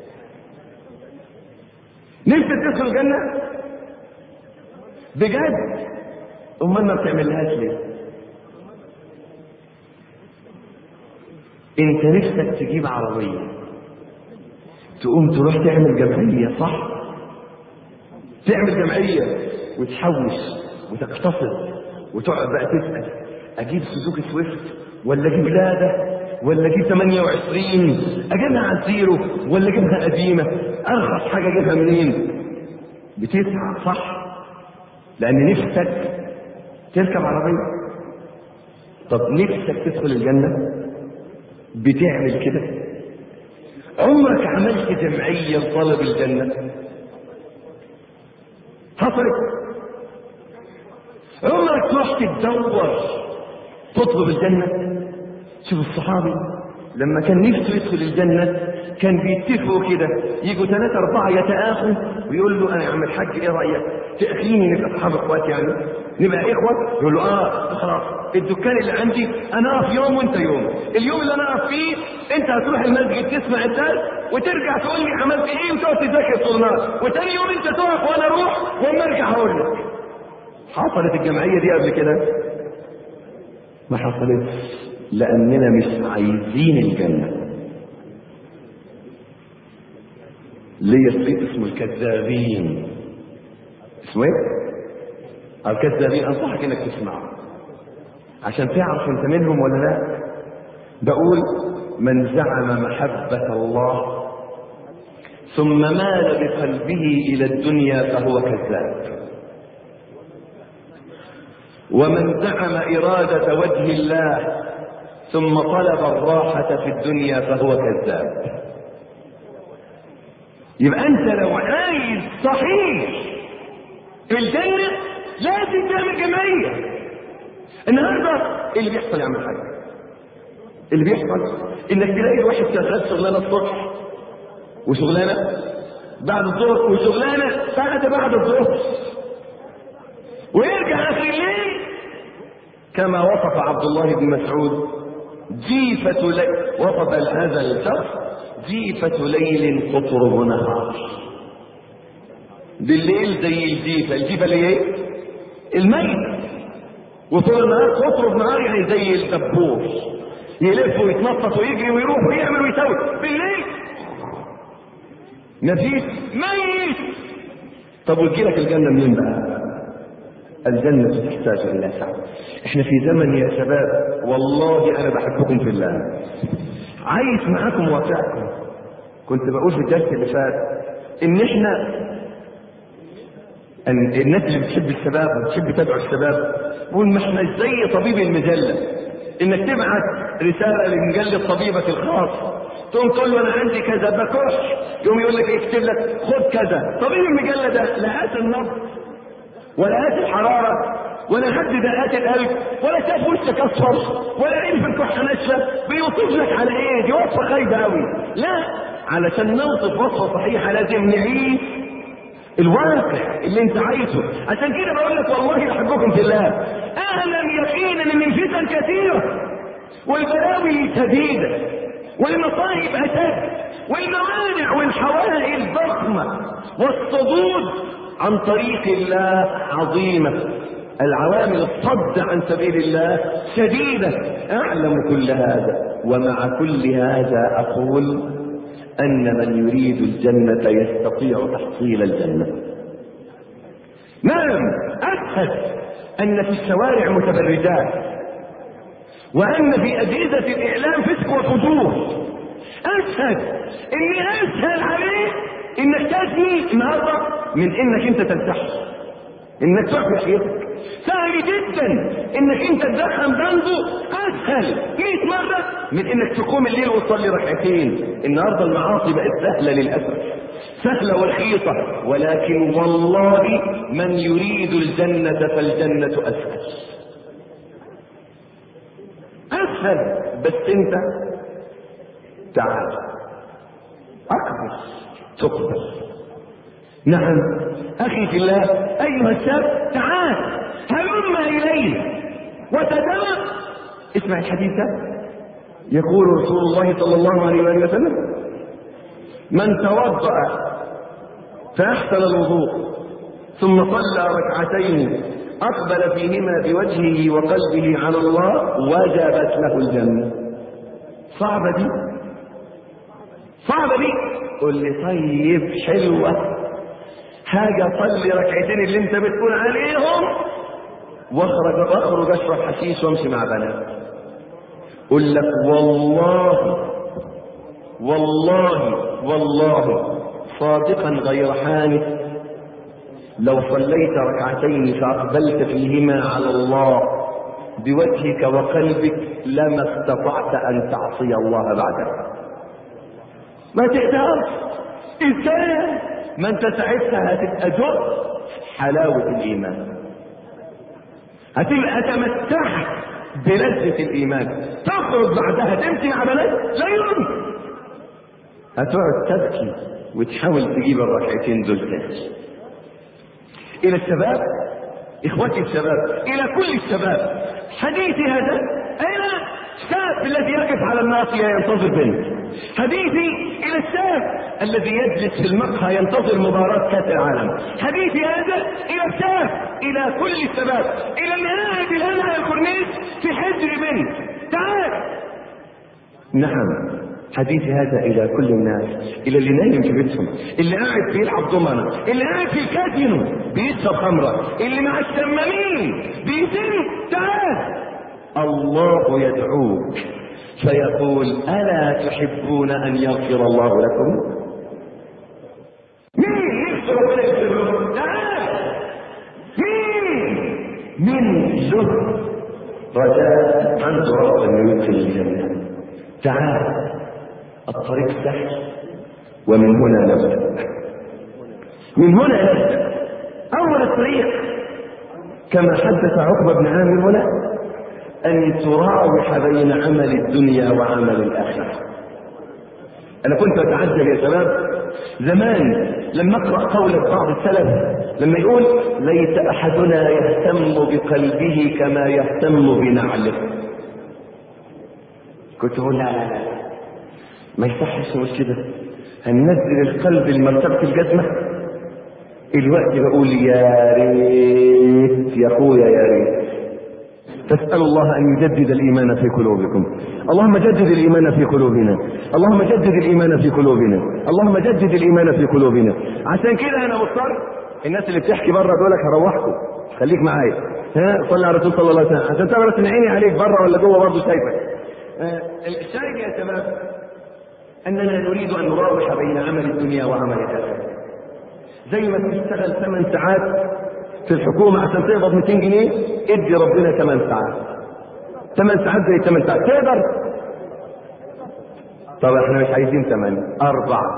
نفسك تدخل الجنة بجد أمال ما بتعملهاش ليه؟ أنت نفسك تجيب عربية تقوم تروح تعمل جمعية صح؟ تعمل جمعية وتحوش وتقتصد وتقعد بقى تسأل أجيب سوزوكي سويفت ولا أجيب لادا ولا أجيب 28 أجيبها على الزيرو ولا أجيبها قديمة أرخص حاجة أجيبها منين؟ بتسعى صح؟ لأن نفسك تركب عربية طب نفسك تدخل الجنة بتعمل كده عمرك عملت جمعية لطلب الجنة حصلت عمرك رحت تدور تطلب الجنة شوف الصحابي لما كان نفسه يدخل الجنة كان بيتفقوا كده يجوا ثلاثة أربعة يتآخوا ويقول له أنا يا عم الحاج إيه رأيك؟ تأخيني نبقى أصحاب إخوات يعني نبقى إخوة؟ يقول له آه خلاص الدكان اللي عندي أنا أقف يوم وأنت يوم اليوم اللي أنا أقف فيه أنت هتروح المسجد تسمع الدرس وترجع تقول لي عملت إيه وتقعد تذاكر طول النهار وتاني يوم أنت تقف وأنا أروح وأما أرجع هقول لك حصلت الجمعية دي قبل كده؟ ما حصلتش لأننا مش عايزين الجنة ليا شريط اسمه الكذابين اسمه ايه؟ الكذابين انصحك انك تسمعه عشان تعرف انت منهم ولا لا بقول من زعم محبة الله ثم مال بقلبه إلى الدنيا فهو كذاب ومن زعم إرادة وجه الله ثم طلب الراحة في الدنيا فهو كذاب يبقى انت لو عايز صحيح في الجنة لازم تعمل جمعية النهاردة اللي بيحصل يا عم الحاج اللي بيحصل انك تلاقي الواحد شغال شغلانه الصبح وشغلانه بعد الظهر وشغلانة بعد بعد الظهر ويرجع اخر الليل كما وصف عبد الله بن مسعود جيفة ليل وصف هذا الشخص جيفة ليل تطرب نهار بالليل زي الجيفة الجيفة اللي ايه الميت وطول النهار تطرب نهار يعني زي الدبور يلف ويتنطط ويجري ويروح ويعمل ويسوي بالليل مفيش ميت طب وتجيلك الجنة منين بقى الجنة تحتاج إلى سعي احنا في زمن يا شباب والله أنا بحبكم في الله عايش معاكم واقعكم كنت بقول في الدرس اللي فات ان احنا أن الناس اللي بتحب الشباب وبتحب تدعو الشباب بقول ما احنا زي طبيب المجلة انك تبعت رسالة لمجلة طبيبك الخاص تقوم تقول له انا عندي كذا بكح يقوم يقول لك يكتب لك خد كذا طبيب المجلة ده لا قاس النبض ولا قاس الحرارة ولا خد دقات القلب ولا شاف وشك اصفر ولا عين في الكحة ناشفة بيوصف لك على ايه دي وصفة خايبة قوي لا علشان نوصف وصفة صحيحة لازم نعيش الواقع اللي انت عايزه عشان كده بقول لك والله احبكم في الله اعلم يقينا ان الفتن كثيره والبلاوي شديده والمصائب اشد والموانع والحوائل ضخمه والصدود عن طريق الله عظيمه العوامل الصد عن سبيل الله شديده اعلم كل هذا ومع كل هذا اقول أن من يريد الجنة يستطيع تحصيل الجنة نعم أشهد أن في الشوارع متبرجات وأن في أجهزة الإعلام فسق وفجور أسهل إن أسهل عليه إنك تزني النهارده من إنك أنت تنتحر إنك تعفي حياتك سهل جدا إنك أنت تدخن بنزو أسهل 100 مرة من إنك تقوم الليل وتصلي ركعتين النهارده المعاصي بقت سهلة للأسف سهلة ورخيصة ولكن والله من يريد الجنة فالجنة أسهل أسهل بس أنت تعال أقبل تقبل نعم أخي في الله أيها الشاب تعال هلم إليه وتدمع اسمع الحديث ده يقول رسول الله صلى الله عليه وآله وسلم من توضأ فأحسن الوضوء ثم صلى ركعتين أقبل فيهما بوجهه وقلبه على الله وجبت له الجنة صعبة دي صعبة دي قل لي طيب حلوة حاجة صلي ركعتين اللي انت بتقول عليهم واخرج اخرج اشرب حشيش وامشي مع بنات قل لك والله والله والله صادقا غير حانث لو صليت ركعتين فأقبلت فيهما على الله بوجهك وقلبك لما استطعت أن تعصي الله بعدها ما تقدرش إزاي ما أنت ساعتها هتبقى جزء حلاوة الإيمان هتبقى تمتعت بلذة الإيمان تخرج بعدها تمشي مع بنات لا يمكن هتقعد تبكي وتحاول تجيب الركعتين دول تاني الى الشباب اخوتي الشباب الى كل الشباب حديثي هذا الى الشاب الذي يقف على الناصية ينتظر بنت حديثي الى الشاب الذي يجلس في المقهى ينتظر مباراة كاس العالم حديثي هذا الى الشاب الى كل الشباب الى اللي قاعد الان على الكورنيش في حجر بنت تعال نعم حديثي هذا إلى كل الناس إلى اللي نايم في بيتهم اللي قاعد بيلعب ضمنة اللي قاعد في الكازينو بيشرب خمرة اللي مع الشمامين بيزن تعال الله يدعوك فيقول ألا تحبون أن يغفر الله لكم مين نفسه ربنا يغفر له تعال مين من له رجاء عنده رب انه يدخل الجنه تعال الطريق سهل ومن هنا نبدا من هنا نبدا اول الطريق كما حدث عقبه بن عامر هنا ان تراوح بين عمل الدنيا وعمل الاخره انا كنت اتعجب يا شباب زمان لما اقرا قول بعض السلف لما يقول ليس احدنا يهتم بقلبه كما يهتم بنعله كنت اقول لا لا لا ما يصحش نقول كده هننزل القلب لمرتبة الجزمة الوقت بقول يا ريت يا اخويا يا ريت تسأل الله أن يجدد الإيمان في قلوبكم اللهم جدد الإيمان في قلوبنا اللهم جدد الإيمان في قلوبنا اللهم جدد الإيمان في قلوبنا عشان كده أنا مضطر الناس اللي بتحكي بره دولك هروحكم خليك معايا ها صلى على الرسول صلى الله عليه وسلم عشان تعرف ان عيني عليك بره ولا جوه برضه شايفك آه الشاهد يا شباب اننا نريد ان نراوح بين عمل الدنيا وعمل الاخره زي ما تشتغل 8 ساعات في الحكومة عشان تقبض 200 جنيه ادي ربنا 8 ساعات 8 ساعات زي 8 ساعات تقدر طب احنا مش عايزين 8 أربعة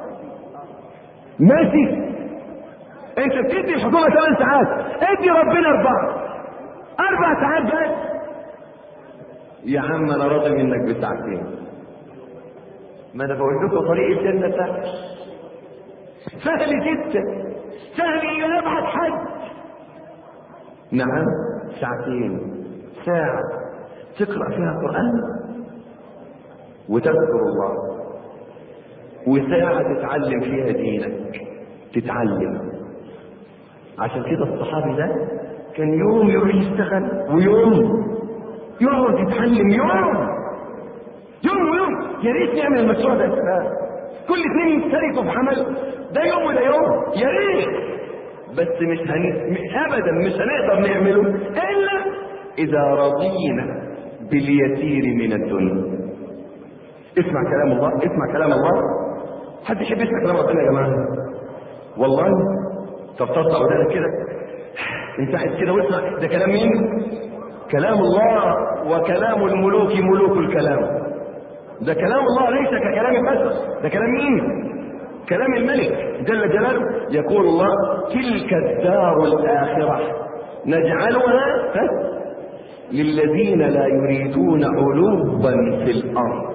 ماشي انت بتدي الحكومة 8 ساعات ادي ربنا أربعة أربع ساعات بس يا عم أنا راضي منك بساعتين ما أنا بقول لكم طريق الجنة سهل سهل جدا سهل إلى أبعد حد نعم ساعتين ساعة تقرأ فيها قرآن وتذكر الله وساعة تتعلم فيها دينك تتعلم عشان كده الصحابي ده كان يوم يروح يشتغل ويوم يقعد يتعلم يوم يوم ويوم يا ريت نعمل المشروع ده كل اثنين يشتركوا في عمل ده يوم وده يوم يا ريت بس مش هن... ابدا مش هنقدر نعمله الا اذا رضينا باليسير من الدنيا اسمع كلام الله اسمع كلام الله حد يحب يسمع كلام ربنا يا جماعه والله طب تطلع ودانك كده انت قاعد كده واسمع ده كلام مين كلام الله وكلام الملوك ملوك الكلام ده كلام الله ليس ككلام بس ده كلام مين كلام الملك جل جلاله يقول الله تلك الدار الآخرة نجعلها ها للذين لا يريدون علوا في الأرض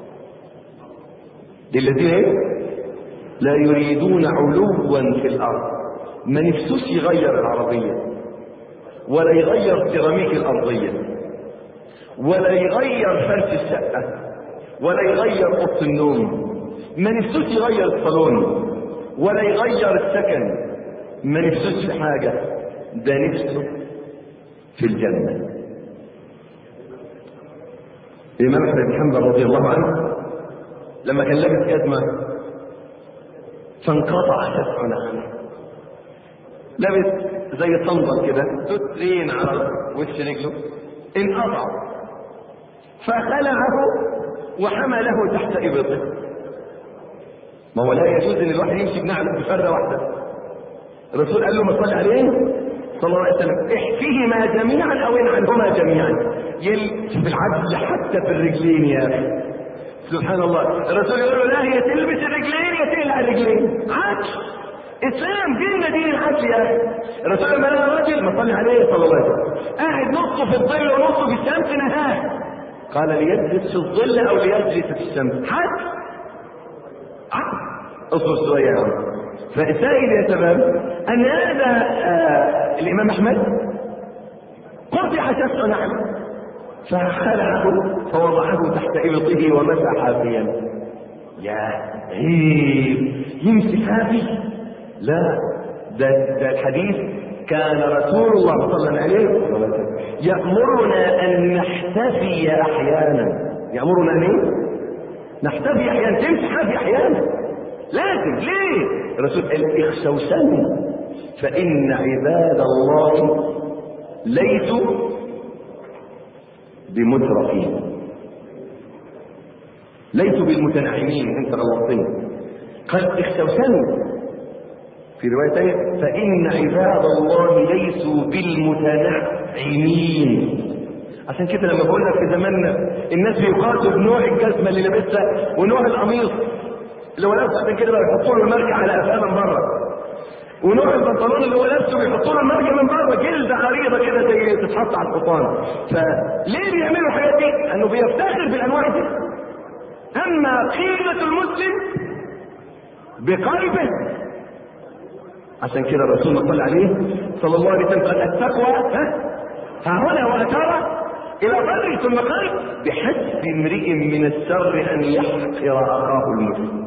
للذين ايه؟ لا يريدون علوا في الأرض ما نفسوش يغير العربية ولا يغير سيراميك الأرضية ولا يغير فرش الشقة ولا يغير أوضة النوم ما نفسوش يغير الصالون ولا يغير السكن ما نفسوش في حاجة ده نفسه في الجنة الإمام أحمد بن حنبل رضي الله عنه لما كان لابس جزمة فانقطع شفع نخله لابس زي صندل كده تترين على وش رجله انقطع فخلعه وحمله تحت إبطه ما هو لا يجوز ان الواحد يمشي بنعله بفرده واحده الرسول قال له ما صلي عليه صلى الله عليه وسلم احفيهما جميعا او انعنهما جميعا يل في العدل حتى في الرجلين يا اخي سبحان الله الرسول يقول له لا هي تلبس الرجلين يا تقلع الرجلين عدل اسلام ديننا دين العدل يا اخي الرسول لما لقى راجل ما صلي عليه صلى الله عليه وسلم قاعد نصه في الظل ونصه في الشمس نهاه قال ليجلس في الظل او ليجلس في الشمس حتى اصبر شويه يا عم فسائل يا شباب ان هذا آه الامام احمد قطع شفع نعمه فخلعه فوضعه تحت ابطه ومسح حافيا يا غريب يمسك حافي لا ده, ده الحديث كان رسول الله صلى الله عليه وسلم يأمرنا أن نحتفي أحيانا يأمرنا أن إيه؟ نحتفي أحيانا تمسك حافي أحيانا لازم ليه الرسول قال اخسوسني فإن عباد الله ليسوا بمترفين ليسوا بالمتنعمين انت غلطتني قال اخسوسني في رواية ثانية فإن عباد الله ليسوا بالمتنعمين عشان كده لما بقول لك في زماننا الناس بيقاسوا بنوع الجزمة اللي لابسها ونوع القميص اللي هو لابسه عشان كده بقى يحطوا له الماركه على قفاه من بره ونوع البنطلون اللي هو لابسه بيحطوا له الماركه من بره جلده عريضه كده زي تتحط على الحصان فليه بيعملوا الحاجات دي؟ انه بيفتخر بالانواع دي اما قيمه المسلم بقلبه عشان كده الرسول صلى عليه صلى الله عليه وسلم قال التقوى ها ها هنا واترى الى بر ثم قال بحسب امرئ من الشر ان يحقر اخاه المسلم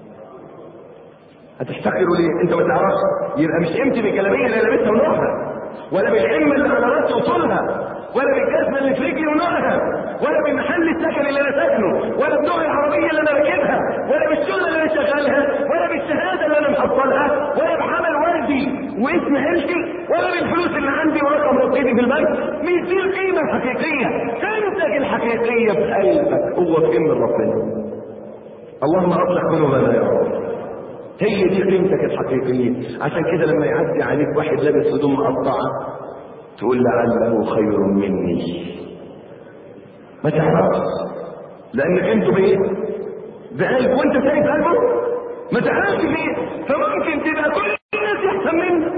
هتفتخروا ليه؟ انت ما تعرفش يبقى مش قيمتي بالجلابيه اللي لابسها ونوعها ولا بالعلم اللي على راسي وطولها ولا بالجزمه اللي في رجلي ونوعها ولا بمحل السكن اللي انا ساكنه ولا بنوع العربيه اللي انا راكبها ولا بالشغل اللي انا شغالها ولا بالشهاده اللي انا محصلها ولا بعمل والدي واسم عيلتي ولا بالفلوس اللي عندي ورقم رصيدي في البنك مش دي القيمه الحقيقيه قيمتك الحقيقيه في قلبك هو في من ربنا اللهم اصلح قلوبنا يا رب هي دي قيمتك الحقيقية عشان كده لما يعدي عليك واحد لابس هدوم مقطعة تقول لعله خير مني ما تعرفش لان قيمته بايه بقلب وانت شايف قلبه ما تعرفش ليه فممكن تبقى كل الناس يحسن منك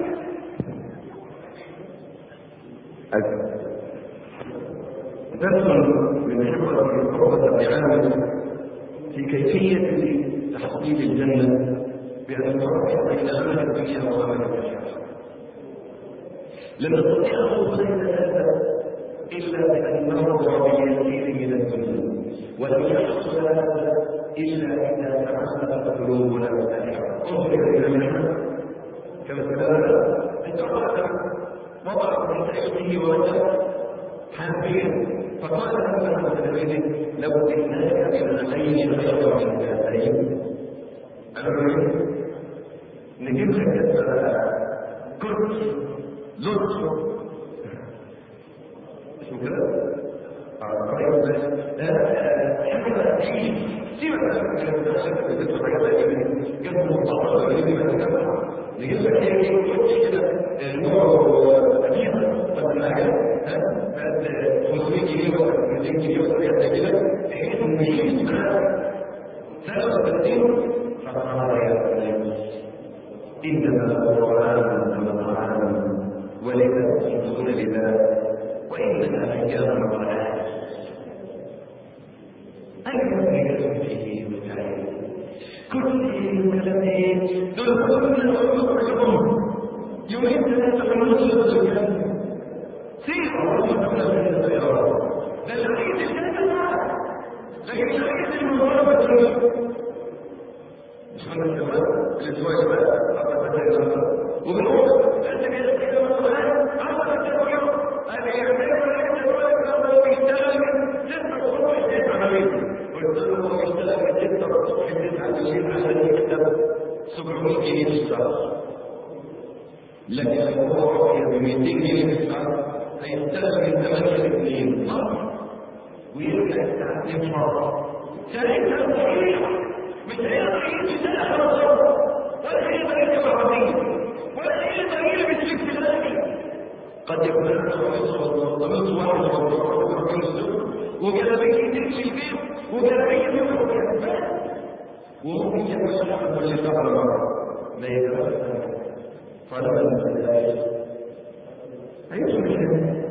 درس من خبرة عقبة بن عامر في كيفية تحصيل الجنة بأن نفرق بين عمل الدنيا وعمل الآخرة لم نستطيع بين هذا إلا بأن نرضى باليسير من الدنيا ولم يحصل هذا إلا إذا تعلق قلوبنا بالآخرة انظر إلى المنحة كما تبادل التقدم وضع من سيده ووجد حافيا فقال له المتلمذ لو جئناك بمثلين خير من هاتين أنا نجيب لك كرسي لطف اسمه كده حاجه بقى سيبك نجيب لك ايه كده نوع قديمه مثلا حاجه 500 جنيه ولا 200 جنيه ولا حاجه كده بحيث ان يجيب ثلاث تقديم انما هو عام من طعام ولذا تسجدون لله وانما حجاب وقرآن أنا من فيه متعين كل كلامين دول كل كلهم يريد أن تكون الجنة سير الله تعالى من الخيرات لا يريد الجنة لكن يريد المضاربة مش من الزمان الأسبوع الشباب وبنقول أنت كده كده مثلا عمل التوجه أنا يعمل ويشتغل ستة صبح تسعة حبيبي قلت له هو يشتغل من ستة الصبح تسعة بالليل عشان يكتب 700 جنيه في الشهر لكن لو هو عطيه ب 200 جنيه في الشهر هيشتغل من 8 ل 2 صح؟ ويرجع الساعة 2 مرة ساعتها صحيح مش هيقدر يجي سنة خلاص ولا هيقدر يركب عربية ولا هيقدر يلبس لبس غالي قد يكون هذا قميص واحد وجلابيه تمشي البيت وجلابيه تمشي وممكن يعمل شهر كل شهر مره ما يقدرش فلما الناس ايش مشكله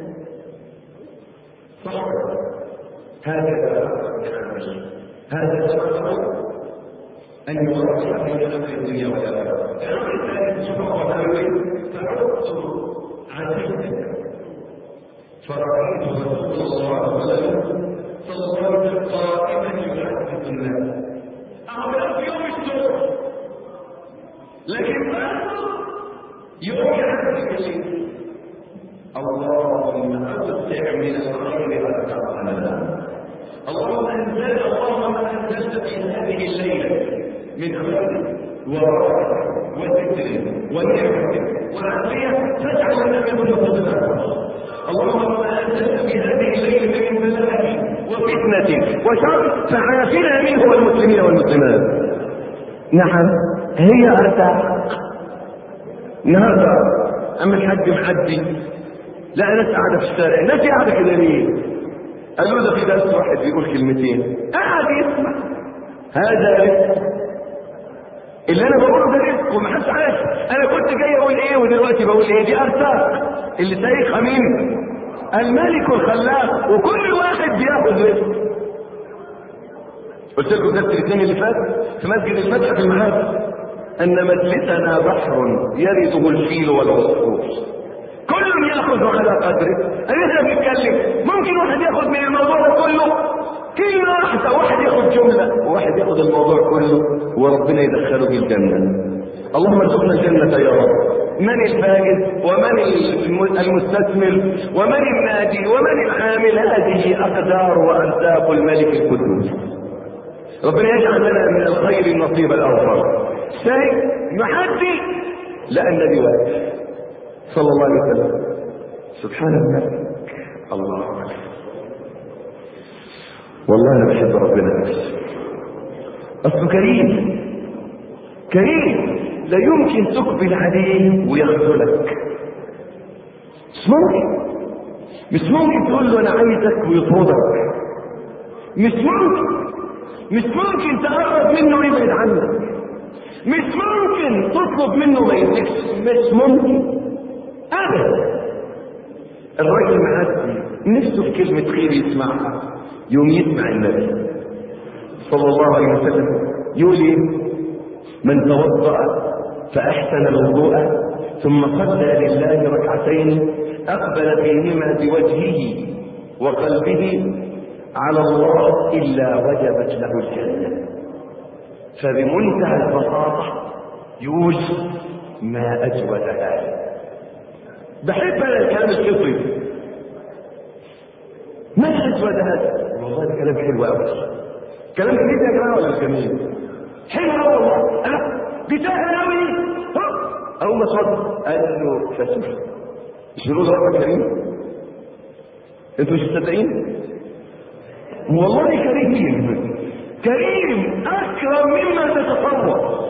صح هكذا هذا سبب أن يوضح بين أمر الدنيا والآخرة. الأمر الثالث سبحانه وتعالى فعدت عزيزا فرأيت رسول الله عليه وسلم صلى الله عليه وسلم قائما يحدث الناس أعمل في يوم السبت لكن بعده يوم يحدث شيء اللهم أوسع من الخير أكثر اللهم أنزل اللهم أنزلت في هذه الليلة من خير ورحمة وذكر ونعمة وعافية فاجعل لنا منه فضلا اللهم أنزلت في هذه الليلة من بلاء وفتنة وشر فعافنا منه والمسلمين والمسلمات نعم هي أرتاح النهارده أما الحج معدي لا ناس قاعدة في الشارع الناس قاعدة كده ليه؟ قالوا ده في درس واحد بيقول كلمتين قاعد يسمع هذا رزق اللي انا بقوله ده رزق ومحدش عارف انا كنت جاي اقول ايه ودلوقتي بقول ايه دي ارزاق اللي سايقها مين الملك الخلاق وكل واحد بياخد رزق قلت لكم درس الاثنين اللي فات في مسجد الفتح في المهاب ان مجلسنا بحر يرده الفيل والعصفور كل ياخذ على قدره احنا بنتكلم ممكن واحد ياخذ من الموضوع ده كله كلمة واحدة واحد ياخذ جملة وواحد ياخذ الموضوع كله وربنا يدخله في الجنة اللهم ارزقنا الجنة يا رب من الفائز ومن المستثمر ومن الناجي ومن العامل هذه أقدار وأرزاق الملك القدوس ربنا يجعل لنا من الخير النصيب الأوفر شيء يحدي لا النبي واقف صلى الله عليه وسلم سبحان الله الله أكبر والله انا بحب ربنا نفسه اصله كريم كريم لا يمكن تقبل عليه ويخذلك مش ممكن مش ممكن تقول له انا عايزك ويطردك مش ممكن مش ممكن تقرب منه ويبعد عنك مش ممكن تطلب منه ما يديكش مش ممكن ابدا الراجل معدي نفسه في كلمة خير يسمعها يوم يسمع النبي صلى الله عليه وسلم يقول ايه من توضأ فأحسن الوضوء ثم صلى لله ركعتين أقبل فيهما بوجهه وقلبه على الله إلا وجبت له الجنة فبمنتهى البساطة يقول ما أجود هذا بحب أنا الكلام الفطري ما أجود هذا والله ده كلام حلو قوي كلام جميل يا جماعة ولا جميل حلو قوي والله أه بتاعنا قوي أول ما صدق قال له فسوف مش بيقولوا ده رب كريم انتوا مش مصدقين والله كريم كريم اكرم مما تتصور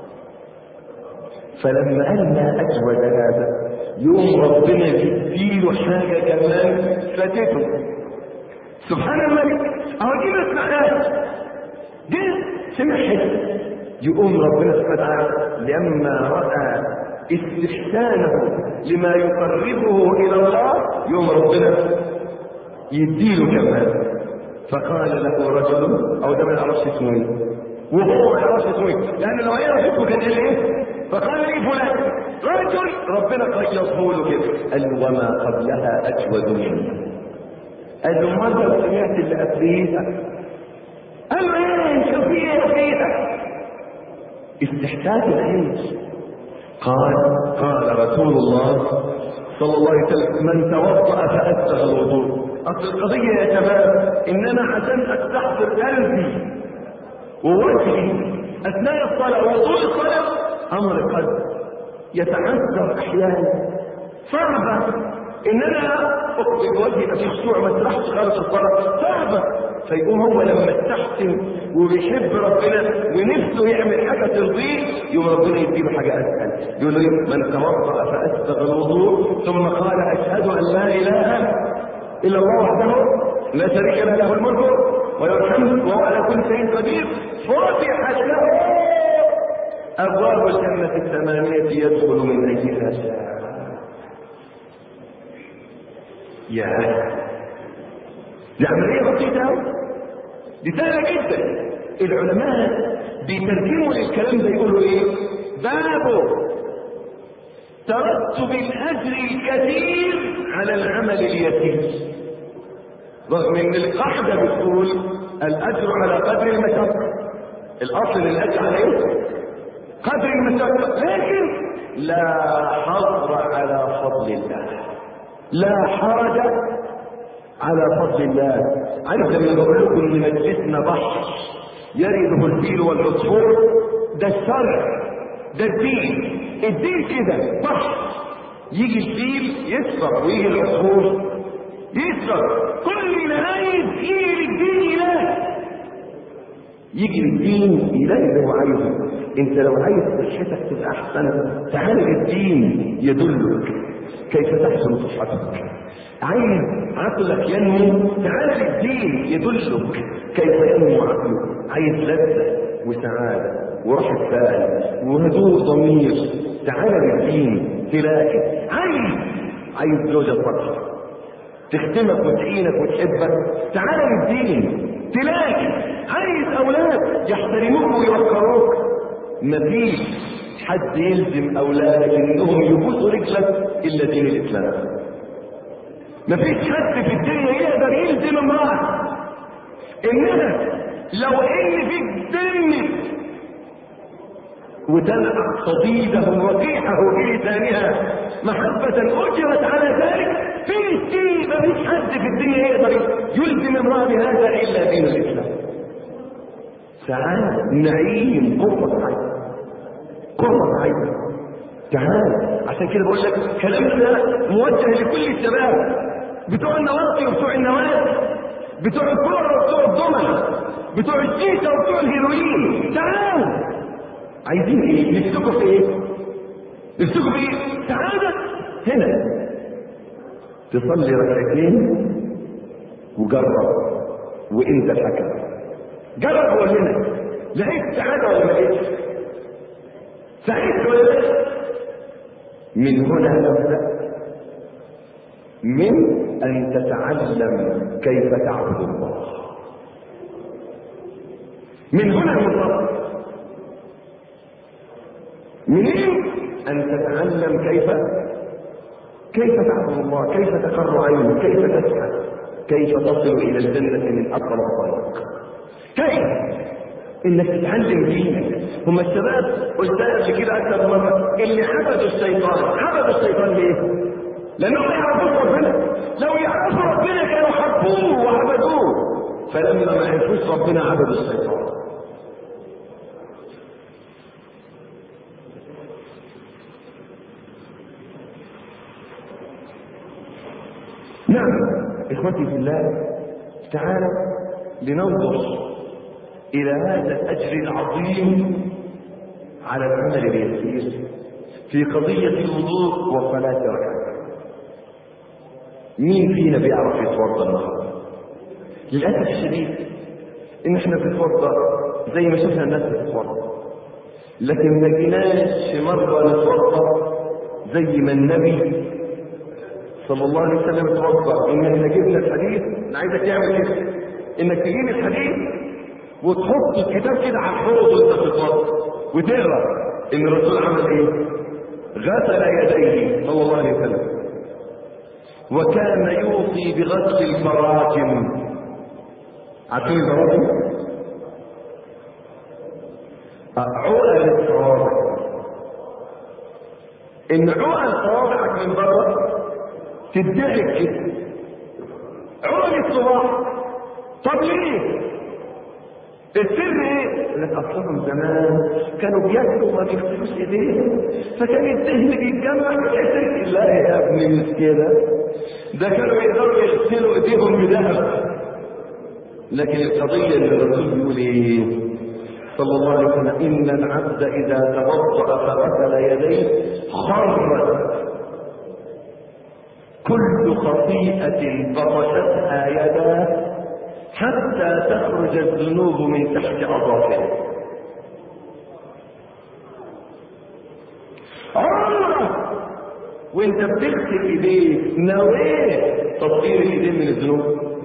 فلما قال ما اجود هذا يوم ربنا يديله حاجه كمان فاتته سبحان الملك اهو دي ما سمعناش دي سمع حته يقوم ربنا سبحانه وتعالى لما راى استحسانه لما يقربه الى الله يوم ربنا يديله كمان فقال له رجل او ده ما يعرفش اسمه ايه وهو ما يعرفش اسمه ايه لان لو يعرف اسمه كان قال ايه فقال لي فلان رجل ربنا قيضه له كده قال له وما قبلها اجود منه قال له ماذا سمعت اللي قبليها قال له ايه شوف ايه قبليها استحساس العيش قال قال رسول الله صلى الله عليه وسلم من توضا فاسبغ الوضوء اصل القضيه يا شباب ان انا عشان استحضر قلبي ووجهي اثناء الصلاه ووضوء الصلاه امر قد يتعذر احيانا صعبه ان انا اقبل وجهي يبقى في خشوع ما اسرحش خالص الصلاه صعبه فيقوم هو لما استحسن وبيحب ربنا ونفسه يعمل حاجه ترضيه يقوم ربنا يديله حاجه اسهل يقول له من توضا فاسبغ الوضوء ثم قال اشهد ان لا اله الا الله وحده لا شريك له له الملك وله الحمد وهو على كل شيء قدير فتحت له ابواب الجنه الثمانيه يدخل من ايها شاء يا دي عمليه بسيطه قوي دي سهله جدا العلماء بيترجموا للكلام ده يقولوا ايه بابه ترتب الاجر الكثير على العمل اليسير رغم ان القاعده بتقول الاجر على قدر المشقه الاصل الاجر على ايه قدر المشقه لكن لا حظر على فضل الله لا حرج على فضل الله عارف لما بقول لكم ان مجلسنا بحر يرده الفيل والعصفور ده الشرع ده الدين الدين كده بحر يجي الفيل يسبق ويجي العصفور يسبق كل اللي عايز يجي للدين اله يجي للدين يلاقي اللي هو عايزه انت لو عايز صحتك تبقى احسن تعال للدين يدلك كيف تحسن صحتك عايز عقلك ينمو تعال للدين يدلك كيف ينمو عقلك عايز لذة وسعادة وراحة بال وهدوء ضمير تعال للدين تلاقي عايز عايز زوجة صالحة تخدمك وتعينك وتحبك تعال للدين تلاقي عايز اولاد يحترموك ويوقروك مفيش حد يلزم اولادك انهم يبوسوا رجلك الا دين الاسلام مفيش حد في الدنيا يقدر يلزم امراه انها لو ان في الدنيا وتنقع صديده وقيحه في لسانها محبة أجرت على ذلك في الدين مفيش حد في الدنيا يقدر يلزم امرأة بهذا إلا دين الإسلام سعادة نعيم قرة عين قرة عين تعال عشان كده بقول لك كلامنا موجه لكل الشباب بتوع النواطي وبتوع النوادي بتوع الكورة وبتوع الضمنة بتوع الشيشة وبتوع الهيروين تعال عايزين ايه نفسكم في ايه نفسكم في ايه سعادة هنا تصلي ركعتين وجرب وانت الحكم جرب قول لنا لقيت سعادة ولا ما لقيتش سعيد ولا لا من هنا نبدأ من أن تتعلم كيف تعبد الله من هنا المطلق منين أن تتعلم كيف كيف تعبد الله كيف تقر عينك كيف تسعى كيف تصل إلى الجنة من أقرب الطريق كيف انك تتعلم دينك هم الشباب قلتها قبل كده اكثر مره اللي عبدوا الشيطان عبدوا الشيطان ليه؟ لانهم ما يعرفوش ربنا لو يعرفوا ربنا كانوا حبوه وعبدوه فلما ما عرفوش ربنا عبدوا الشيطان نعم اخوتي في الله تعالى لننظر إلى هذا الأجر العظيم على العمل اليسير في قضية الوضوء وصلاة ركعة مين فينا بيعرف يتوضا النهارده؟ للأسف الشديد إن إحنا بنتوضا زي ما شفنا الناس بتتوضا لكن ما جيناش مرة نتوضا زي ما النبي صلى الله عليه وسلم اتوضا إن احنا جبنا الحديث أنا عايزك تعمل كده إنك تجيب الحديث وتحط الكتاب كده على الحوض وانت بتتوضا وتقرا ان الرسول عمل ايه؟ غسل يديه صلى الله عليه وسلم وكان يوصي بغسل الفراجم عارفين الفراجم؟ عقل الصوابع ان عقل صوابعك من بره تدعك كده عقل الصباح طب ليه؟ السر ايه؟ لك اصلهم زمان كانوا بياكلوا ما بيغسلوش ايديهم فكان الدهن بيتجمع بحيث لا يا ابني مش كده ده كانوا يقدروا يغسلوا ايديهم بذهب لكن القضيه اللي الرسول بيقول ايه؟ صلى الله عليه وسلم ان العبد اذا توضا فغسل يديه خرت كل خطيئه بطشتها يداه حتى تخرج الذنوب من تحت اظافره عمرك وانت بتغسل ايديك نويت تطهير الايدين من الذنوب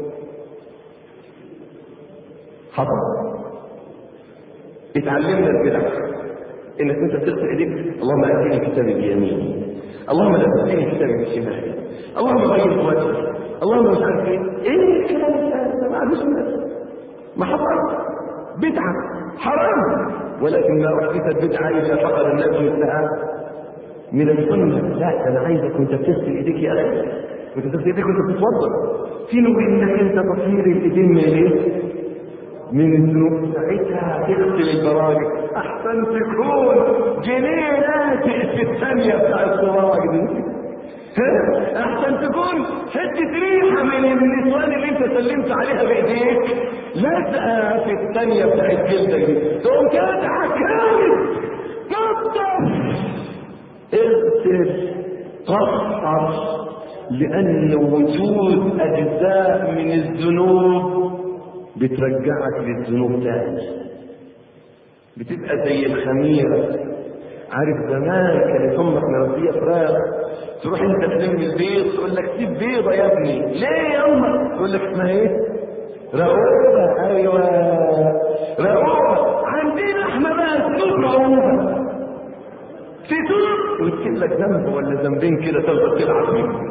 حصل اتعلمنا البدع انك انت بتغسل ايديك اللهم اتيني كتابي بيميني اللهم لا تاتيني كتابي بشمالي اللهم غير وجهي اللهم مش عارف ايه ايه الكلام ده ما عندوش ما حصل بدعه حرام ولكن ما احدثت بدعه الا فقد الناس مثلها من السنه لا انا عايزك وانت بتغسل ايديك يا اخي وانت بتغسل ايديك وانت بتتوضا في نوع انك انت تطهير الايدين من ايه؟ من الذنوب ساعتها تغسل البراجع احسن تكون جنيه ناتئ في الثانيه بتاع الصراع دي احسن تكون حته ريحه من النسوان اللي انت سلمت عليها بايديك لازقه في الثانيه بتاعت جلدك دي تقوم كده كامل نظف اغسل طهر لان وجود اجزاء من الذنوب بترجعك للذنوب تاني بتبقى زي الخميره عارف زمان كانت امك مربيه فراخ تروح انت تلم البيض تقول لك سيب بيضه يا ابني ليه يا امك تقول لك اسمها ايه رؤوبه ايوه رؤوبه عندنا احنا بقى سلوك رؤوبه تتوب وتجيب لك ذنب ولا ذنبين كده تفضل تلعب فيهم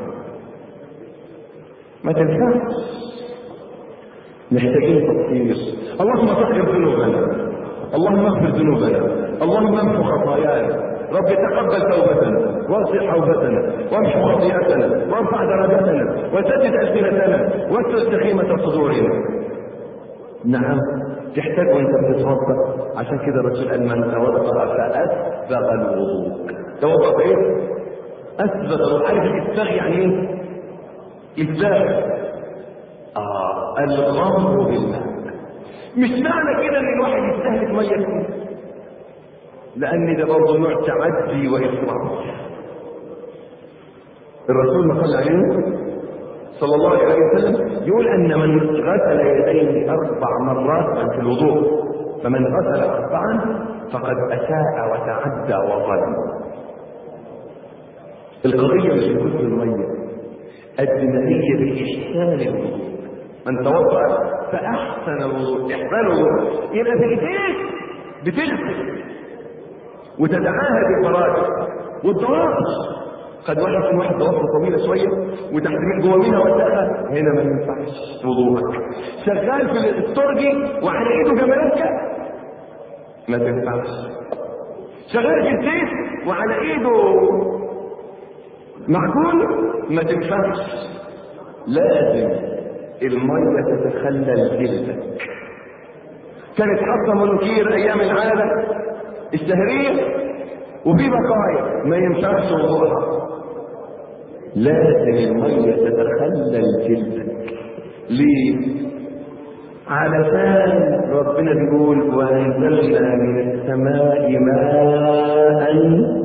ما تنفعش محتاجين تطهير اللهم طهر ذنوبنا اللهم اغفر ذنوبنا اللهم امحو خطايانا رب تقبل توبتنا واغفر حوبتنا وامحو خطيئتنا وارفع درجاتنا وسدد السنتنا واستر سخيمه صدورنا نعم تحتاج وانت بتتوضا عشان كده الرسول قال من توضا فاسبغ الوضوء توضا ايه؟ اسبغ الوضوء عارف الاسباغ يعني ايه؟ اسباغ اه الغمر بالماء مش معنى كده ان الواحد يستهلك ميه كتير لان ده برضه نوع تعدي وافراط الرسول ما صلى عليه صلى الله عليه وسلم يقول ان من غسل يديه اربع مرات في الوضوء فمن غسل اربعا فقد اساء وتعدى وظلم القضيه مش في كل الميه قد ما هي باحسان الوضوء من توضا فاحسن الوضوء احسان الوضوء يبقى في ايديك بتغسل وتتعاهد الفراغ والضوابط قد واحد في واحد ضوابط طويله شويه وتحت من جوه منها وسخه هنا ما ينفعش وضوءك شغال في الترجي وعلى ايده جمالك ما تنفعش شغال في الزيت وعلى ايده معجون ما تنفعش لازم الميه تتخلل جلدك كانت حاطه منكير ايام العاده الشهريه وفي بقايا ما ينفعش وضوءها لازم الميه تتخلل جلدك ليه علشان ربنا بيقول وانزلنا من السماء ماء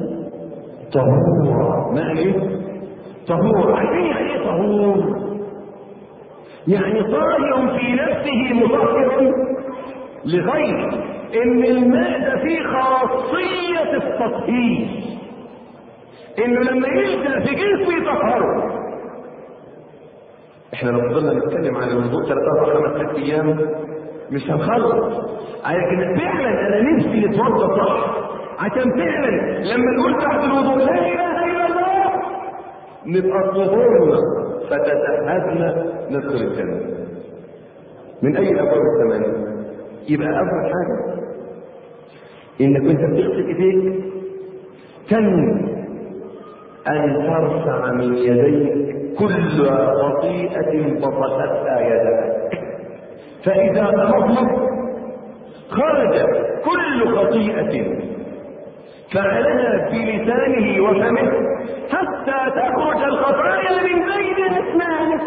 طهورا ماء ايه؟ طهور عارفين يعني ايه طهور؟ يعني طاهر في نفسه مطهر لغيره ان الماء ده فيه خاصية التطهير انه لما يلزق في جسمه يطهره احنا لو فضلنا نتكلم عن الوضوء ثلاث اربع خمس ست ايام مش هنخلص لكن فعلا انا نفسي نتوضا صح عشان فعلا لما نقول تحت الوضوء لا اله الا الله نبقى طهورنا فتتهدنا ندخل الجنه من اي ابواب الثمانيه يبقى اول حاجه انك وانت بتغسل ايديك تنوي ان ترفع من يديك كل خطيئه بطشتها يدك فاذا تمضمض خرج كل خطيئه فعلها بلسانه وفمه حتى تخرج الخطايا من بين اسنانه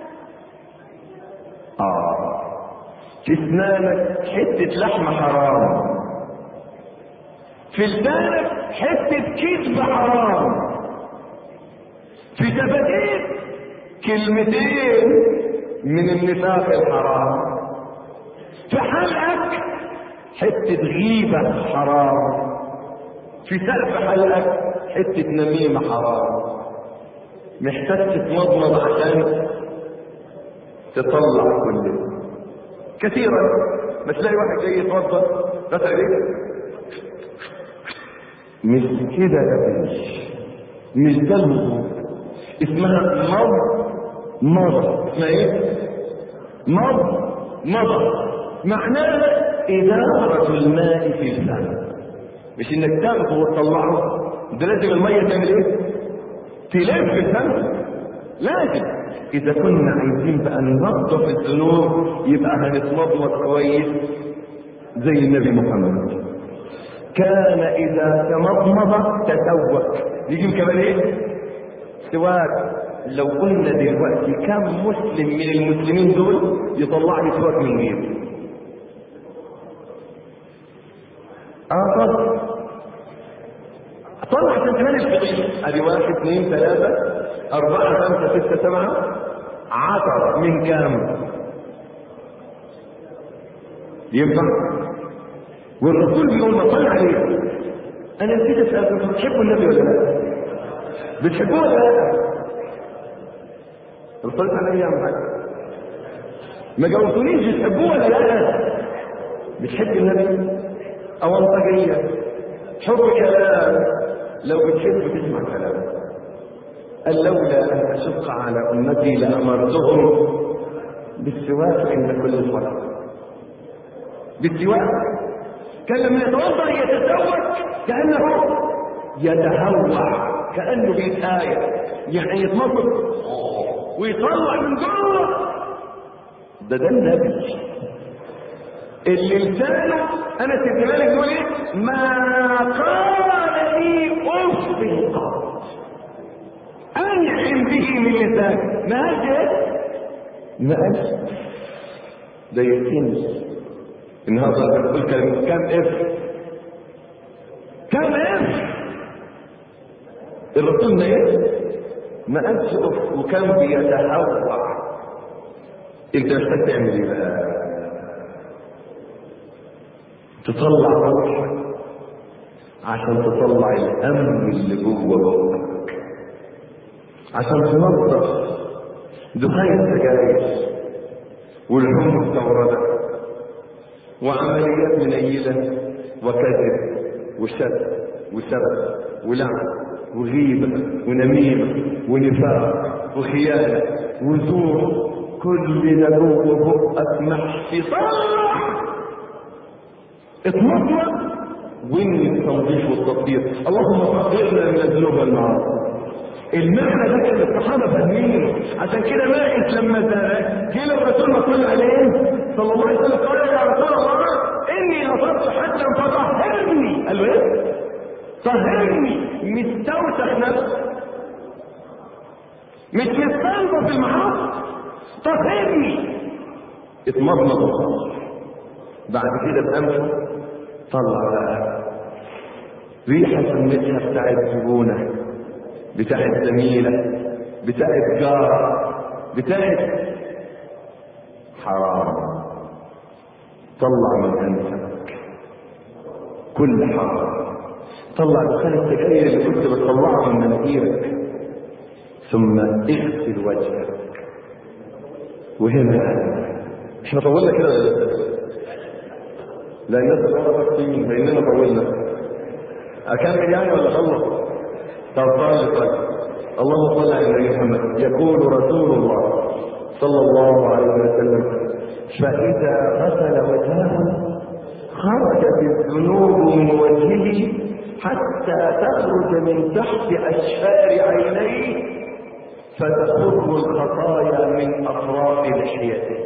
اه في اسنانك حته لحمه حرام في لسانك حته كذب حرام في شفتيك كلمتين من النفاق الحرام في حلقك حته غيبه حرام في سقف حلقك حته نميمه حرام محتاج تتمضمض عشان تطلع كله كثيرا ما تلاقي واحد جاي يتوضا غسل ايديك مش كده يا بني مش ده الوضوء اسمها مض مض اسمها ايه؟ مض مض معناها إدارة الماء في الفم مش انك تاخده وتطلعه ده لازم المية تعمل ايه؟ تلف في الفم لازم إذا كنا عايزين بقى ننظف الذنوب يبقى هنتمضمض كويس زي النبي محمد كان إذا تمضمض تسوك يجي كمان إيه؟ سواك لو قلنا دلوقتي كم مسلم من المسلمين دول يطلع لي سواك من جيبه اه طب طلع عشان كمان الفقيه ادي واحد اثنين ثلاثة أربعة خمسة ستة سبعة عشرة من كام؟ ينفع؟ والرسول بيقول ما صلى عليه أنا نسيت أسألكم بتحبوا النبي ولا لا؟ بتحبوه ولا لا؟ الرسول على النبي يعمل حاجة ما جاوبتونيش بتحبوه ولا لا؟ بتحب النبي؟ أو أنطقية حب كلام لو بتحب تسمع كلام قال لولا أن أشق على أمتي لأمرتهم بالسواك عند كل صلاة بالسواك كان لما يتوضأ يتسوك كأنه يتهوع كأنه بيتآية يعني يتمطر ويطلع من جوه ده ده النبي اللي لسانه انا سبت بالك يقول ايه ما قال لي اف قط انعم به من لساني ما قالش ايه ما قالش ده يقين النهارده بتقول كلمه كم اف كم اف الرسول ما ايه ما قالش اف وكان بيتهوع انت محتاج تعمل ايه بقى تطلع روحك عشان تطلع الهم اللي جوه بقك عشان تنظف دخان السجاير والهم مستورده وعمليات منيله وكذب وشد وسب ولعن وغيبه ونميمه ونفاق وخيانه وزور كل ده جوه بقك محشي صلح اطمئن واني التنظيف والتطهير اللهم طهرنا من الذنوب والمعاصي المعنى ده كان الصحابه فاهمينه عشان كده ماعز لما جه للرسول صلى عليه صلى الله عليه وسلم قال يا رسول الله اني نصبت حجا فطهرني قال له ايه؟ طهرني مستوسخ نفسي مش مستنظف المعاصي طهرني اتمضمض وخلاص بعد كده بأنفه طلع بقى ريحة سمتها بتاعت زبونة بتاعت زميلة بتاعت جارة بتاعت حرام طلع من أنفك كل حرام طلع دخان السجاير اللي كنت بتطلعه من مناخيرك ثم اغسل وجهك وهنا احنا طولنا كده لا الناس اللي كتير بيننا طولنا اكمل يعني ولا خلص طب طيب طيب اللهم صل على النبي محمد يقول رسول الله صلى الله عليه وسلم فاذا غسل وجهه خرجت الذنوب من وجهه حتى تخرج من تحت اشفار عينيه فتخر الخطايا من اطراف لحيته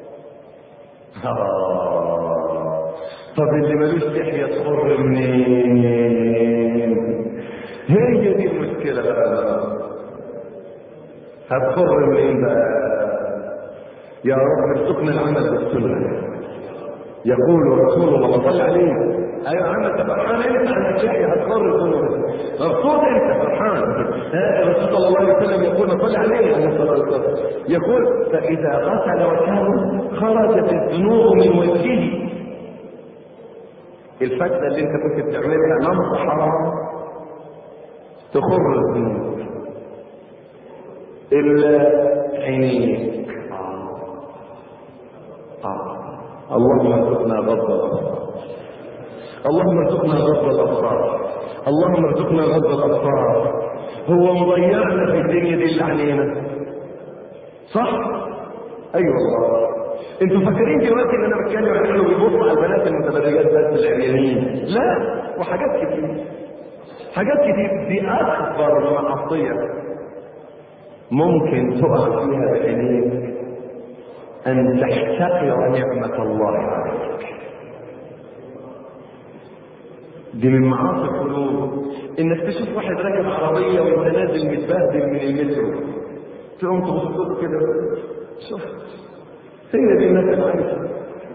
آه. طب اللي ملوش لحيه تخر منين هي دي المشكله بقى هتخر منين بقى يا رب ارزقنا العمل بالسنه يقول رسول الله صلى الله عليه ايوه عم انت فرحان انت عن اشياء هتقر ذنوبك مبسوط انت فرحان الرسول صلى الله عليه وسلم يقول صلى عليه عليه الصلاه والسلام يقول فاذا غسل وجهه خرجت الذنوب من وجهه الفتنه اللي انت كنت بتعملها نمط حرام تخر الذنوب العينين آه. اللهم ارزقنا غض الابصار اللهم ارزقنا غض الابصار اللهم ارزقنا غض الابصار هو مضيعنا في الدنيا دي اللي علينا صح ايوه والله انتوا فاكرين دلوقتي ان انا بتكلم عن انه بيبص على البنات المتبرجات بس العريانين لا وحاجات كتير حاجات كتير دي اكبر معصيه ممكن تقع فيها بعينيك أن تحتقر نعمة الله عليك دي من معاصي القلوب انك تشوف واحد راكب عربيه وانت نازل متبهدل من المترو تقوم تبص له كده شوف هي دي الناس اللي عايشه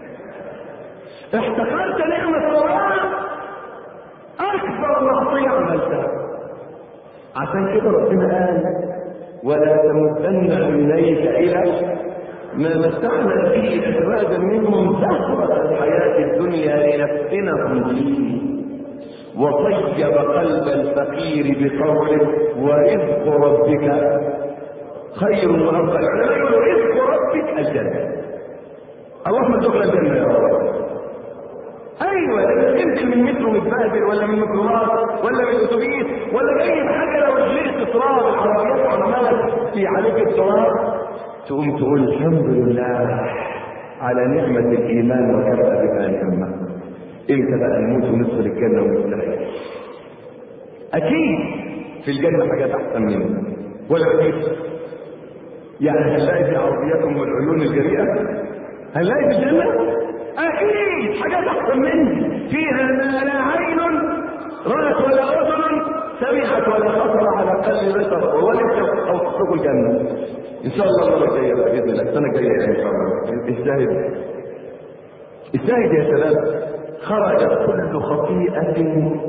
احتقرت نعمه الله اكبر معصيه عملتها عشان كده ربنا قال ولا تمدن عينيك الى ما متعنا فيه ازواجا منهم زهرة الحياة الدنيا لنفتنهم فيه وطيب قلب الفقير بقوله ورزق ربك خير وافضل العلماء يقولوا رزق ربك الجنة اللهم ارزقنا الجنة يا رب ايوه لما تنزل من مترو متبهدل ولا من ميكروباص ولا من اتوبيس ولا جاي حاجه لو رجليك تراب العربيات عماله في عليك التراب تقوم تقول الحمد لله على نعمة الإيمان وكفى بها نعمة امتى بقى نموت وندخل الجنة ونستحي أكيد في الجنة حاجات أحسن منها ولا أكيد يعني هنلاقي في عربياتهم والعيون الجريئة هنلاقي في الجنة أكيد حاجات أحسن منها فيها ما لا عين رأت ولا أذن سمعت ولا خطر على قلب بشر وولدت أو تخرج الجنة ان شاء الله المره الجايه باذن الله السنه الجايه ان شاء الله الشاهد الشاهد يا شباب خرجت كل خطيئه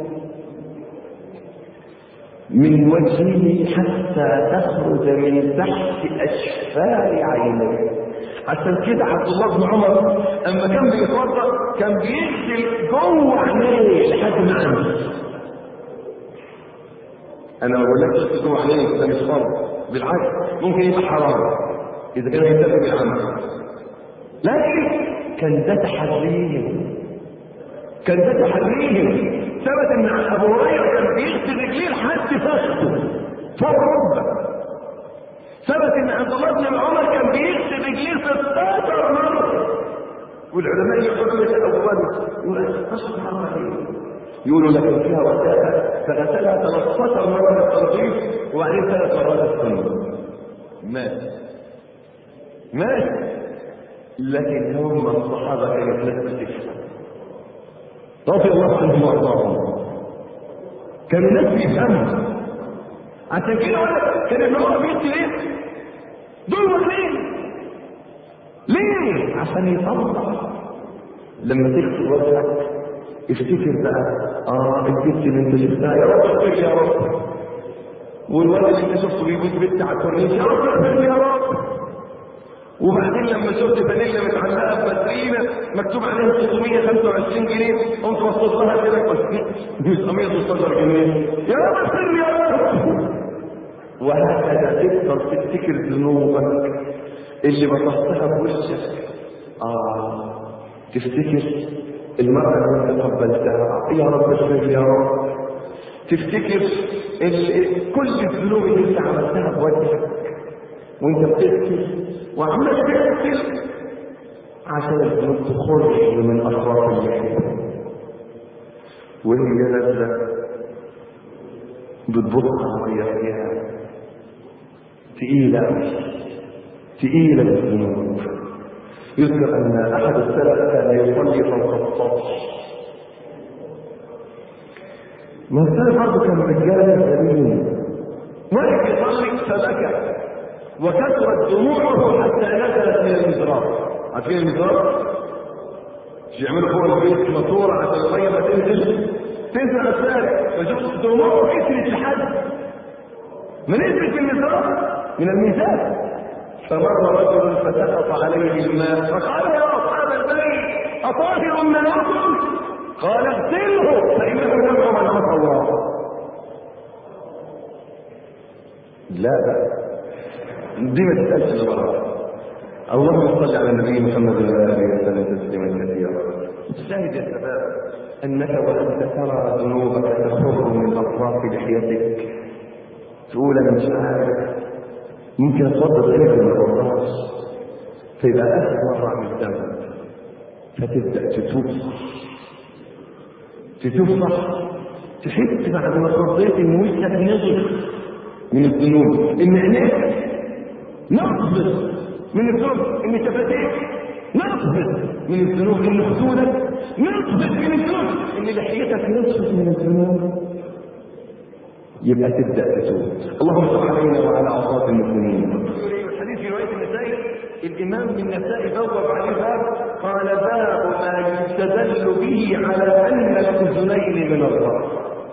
من وجهه حتى تخرج من تحت اشفار عينيه عشان كده عبد الله بن عمر اما كان بيتوضا كان بيغسل جوه عينيه لحد ما عمل انا ما بقولكش تغسل جوه عينيك ده مش فرض بالعكس ممكن يبقى حرام اذا كان يتفق بالعمل لكن كان ده تحريم كان ده تحريم ثبت ان ابو هريره كان بيغسل رجليه لحد فخذه فوق ركبه ثبت ان عبد الله بن عمر كان بيغسل رجليه 16 مره والعلماء يقولوا يتأولوا يقولوا 16 مره يقولوا لكن فيها وسائل فغسلها 13 مره للتنظيف وبعدين ثلاث مرات السنه مات مات لكن هم الصحابه كانت لا تستشفى رضي الله عنهم وارضاهم كان الناس بيفهموا عشان كده ولا كان ابن عمر بيغسل ايه؟ دول واخدين ليه عشان يطلع لما تغسل وجهك افتكر بقى اه البنت اللي انت شفتها يا رب اغفر يا رب والولد اللي انت شفته بيبوس بنت على الكورنيش يا رب اغفر يا رب وبعدين لما شفت فانيلا متعلقه بباترينا مكتوب عليها 625 جنيه قمت بصيت لها كده قلت مش 116 جنيه يا رب اغفر يا رب وهكذا تفضل تفتكر ذنوبك اللي بطحتها بوشك اه تفتكر المرأة اللي انت قبلتها يا رب اغفر يا رب تفتكر ال... كل الذنوب اللي انت عملتها بوجهك وانت بتبكي وعمال تغسل عشان الذنوب تخرج من اطراف اللحيه وهي نازله بتبص على فيها تقيله قوي تقيله الذنوب يذكر ان احد السلف كان يصلي فوق السطح ما السلف برضه كان رجاله سليم واقف يصلي فبكى وكثرت دموعه حتى نزلت من المزراب عارفين المزراب؟ يعملوا فوق البيت ماسوره عشان الميه ما تنزل تنزل على الشارع فشوف دموعه كثرت لحد ما نزلت المزراب من الميزان فمر رجل فسقط عليه الماء فقال يا اصحاب البيت اطاهر مناكم قال اغسله فانه يمنع من عصى الله لا بأس دي ما تسألش لبعض اللهم صل على النبي محمد وعلى اله وسلم تسليما كثيرا الشاهد يا شباب انك وانت ترى ذنوبك تخر من اطراف لحيتك تقول انا مش عارف ممكن اتوضا غيرك ما اتوضاش فيبقى اخر مره اعمل ذنب فتبدا تتوب تتوب صح تحس بعد ما اتوضيت ان وشك نضف من الذنوب ان عينيك نقبض من الذنوب ان شفتيك نقبض من الذنوب ان خدودك نقبض من الذنوب ان لحيتك نقبض من الذنوب يبقى تبدا تتوب اللهم صل علينا وعلى اوقات المسلمين الحديث في روايه النسائي الامام النسائي بوب عليه باب قال باب ما يستدل به على ان الاذنين من الراس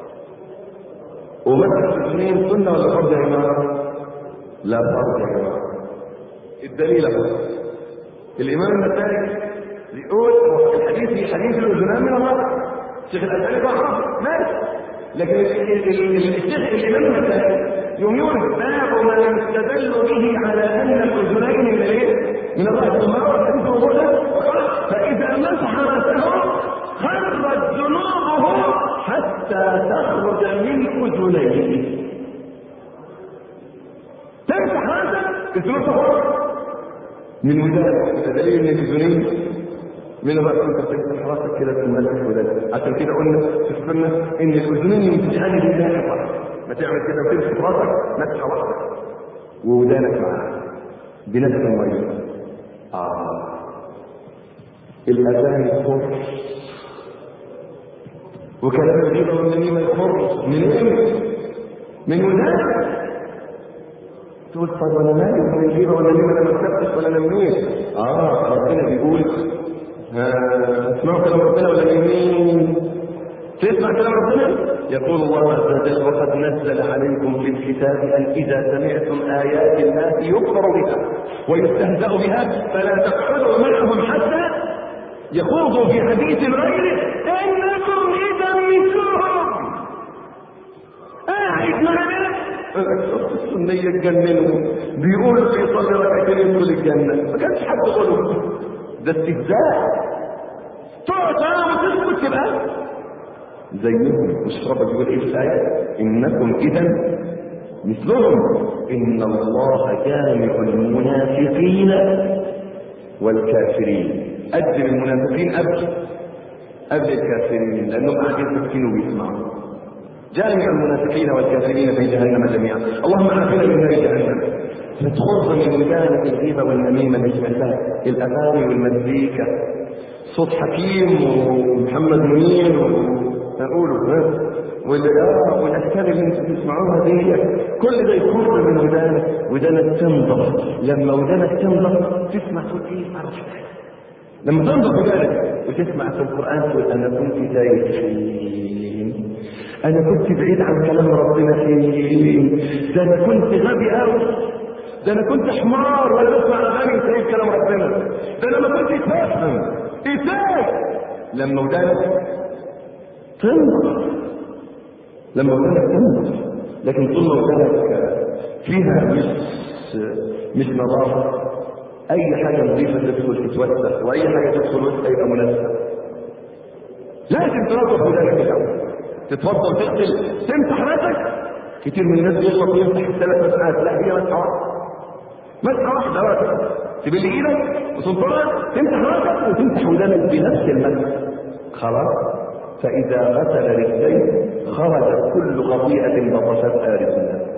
ومثل الاذنين سنه ولا فرض يا جماعه؟ لا فرض يا جماعه الدليل اهو الامام النسائي يقول الحديث في حديث الاذنان من الراس الشيخ الالباني ضعف ماشي لكن الشيخ الامام النسائي يوم يقول باب ما يستدل به على ان الاذنين من ايه؟ من الراس ثم روى الحديث موضوعا فاذا مسح راسه خرت ذنوبه حتى تخرج من اذنيه تمسح راسك الذنوب تخرج من ودانك دليل ان الاذنين من الراس انت بتفتح راسك كده ثم تمسح ودانك عشان كده قلنا تفكرنا ان الاذنين يمسحان لله فقط ما تعمل كده وتمسح راسك مسحه واحده وودانك معاها بنفس الميه اه الاذان يخر وكلام الغيبه والنميمه يخر من ايه؟ من ودانك تقول طب وانا مالي من الغيبه والنميمه انا ما كتبتش ولا نميت اه ربنا بيقول اسمعوا كلام ربنا ولا يمين تسمع كلام ربنا يقول الله عز وجل وقد نزل عليكم في الكتاب ان اذا سمعتم ايات الله يكفر بها ويستهزا بها فلا تقعدوا معهم حتى يخوضوا في حديث غيره انكم اذا مثلهم قاعد معنا السنية تجننهم بيقولوا في صلي ركعتين يدخل الجنة ما كانش حد يقوله ده استهزاء تقعد معاهم وتسكت تبقى زيهم مش ربك يقول ايه في الآية انكم اذا مثلهم ان الله جامع المنافقين والكافرين قدم المنافقين قبل قبل الكافرين لانهم قاعدين ساكتين وبيسمعوا جامع المنافقين والكافرين في جهنم جميعا اللهم عافنا من نار جهنم فتخرج من ودانك الغيبه والنميمه بسم الله الاغاني والمزيكا صوت حكيم ومحمد منير اقوله ها واللي اه والاشكال اللي انتم تسمعوها دي كل ده يكر من ودانك ودانك تنضف لما ودانك تنضف تسمع تقول ايه معرفش لما تنضف ودانك وتسمع في القران تقول انا كنت تايه فين انا كنت بعيد عن كلام ربنا فين ده انا كنت غبي قوي ده انا كنت حمار ولا بسمع اغاني وسايب كلام ربنا ده انا ما كنتش فاهم ازاي لما ودانك تنضف لما ودانك تنضف لكن طول ما ودانك فيها مش مش نظافه اي حاجه نظيفه تدخل تتوسخ واي حاجه تدخل وسخ يبقى مناسبه لازم تنظف ودانك الاول تتوضا وتغسل تمسح راسك كتير من الناس بيغلط ويمسح الثلاث مسحات لا هي مسحه واحده مسحه واحده راسك تبل ايدك وتنطرها تمسح راسك وتمسح ودانك بنفس المسح خلاص فاذا غسل رجليه خرجت كل خطيئه بطشتها رجلاه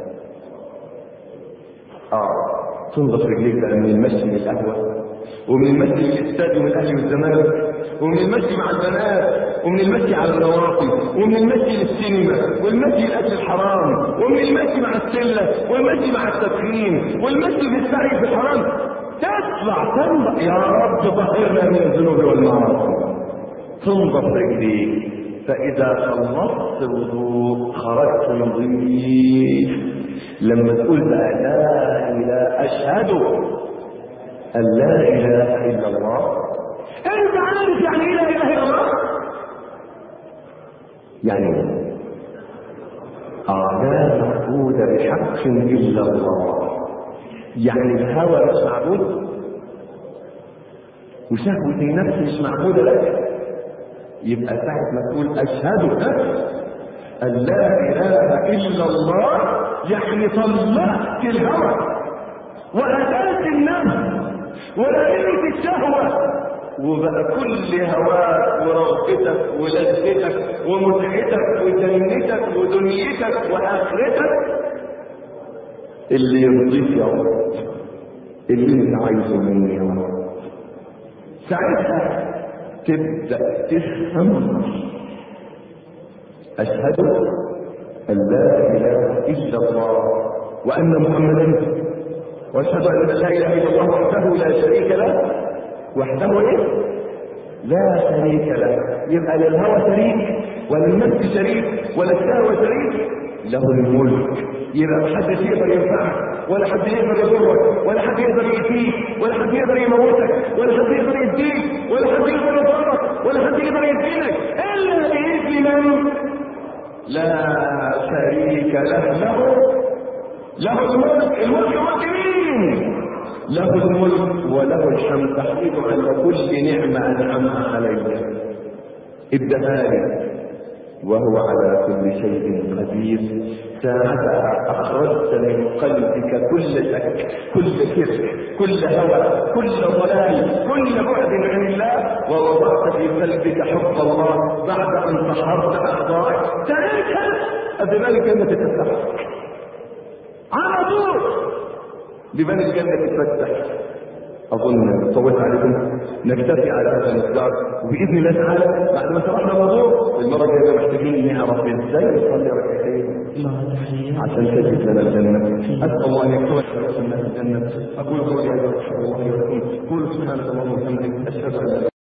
اه تنظف رجليك بقى من المشي للقهوه ومن المشي للاستاد ومن الاهلي والزمالك ومن المشي مع البنات ومن المشي على النواقي ومن المشي للسينما والمشي لاكل الحرام ومن المشي مع السله والمشي مع التدخين والمشي للسعي في الحرام تطلع تنظف يا رب طهرنا من الذنوب والمعاصي تنظف رجليك فاذا خلصت الوضوء خرجت نظيف لما تقول بقى لا اله اشهد ان لا اله الا الله انت عارف يعني ايه لا اله الا الله يعني اه لا معبود بحق الا الله يعني الهوى مش معبود وشهوة النفس مش معبودة لك يبقى ساعة ما تقول أشهد أن لا إله إلا الله يعني طلقت الهوى وأتيت النفس ولقيت الشهوة وبقى كل هواك ورغبتك ولذتك ومتعتك وجنتك ودنيتك واخرتك اللي يرضيك يا رب اللي انت عايزه مني يا رب ساعتها تبدا تفهم اشهد ان لا اله الا الله وان محمدا واشهد ان لا اله الا الله وحده لا شريك له وحده ايه لا شريك له يبقى لا الهوى شريك ولا النفس شريك ولا الشهوه شريك له الملك يبقى محدش يقدر ينفعك ولا حد يقدر يضرك ولا حد يقدر يأتيك ولا حد يقدر يموتك ولا حد يقدر يديك ولا حد يقدر يضرك ولا حد يقدر يدينك الا باذن من لا شريك له له له الملك الملك ملك مين له الملك وله الحمد تحميد على كل نعمة أنعمها عليك ادها لي وهو على كل شيء قدير ساعتها أخرجت من قلبك كل شك كل كبر كل هوى كل ضلال كل بعد عن الله ووضعت في قلبك حب الله بعد أن طهرت أعضائك ساعتها أبناء الجنة تتفتح على طول بباب الجنة تتفتح أظن طولت عليكم نكتفي على هذا المقدار وبإذن الله تعالى بعد ما شرحنا الموضوع المرة الجاية محتاجين نعرف إزاي نصلي ركعتين عشان تجد لنا الجنة أسأل الله أن يكتب لنا الجنة أقول قولي هذا وأشهد الله ولكم قولوا سبحانك اللهم وبحمدك أشهد أن لا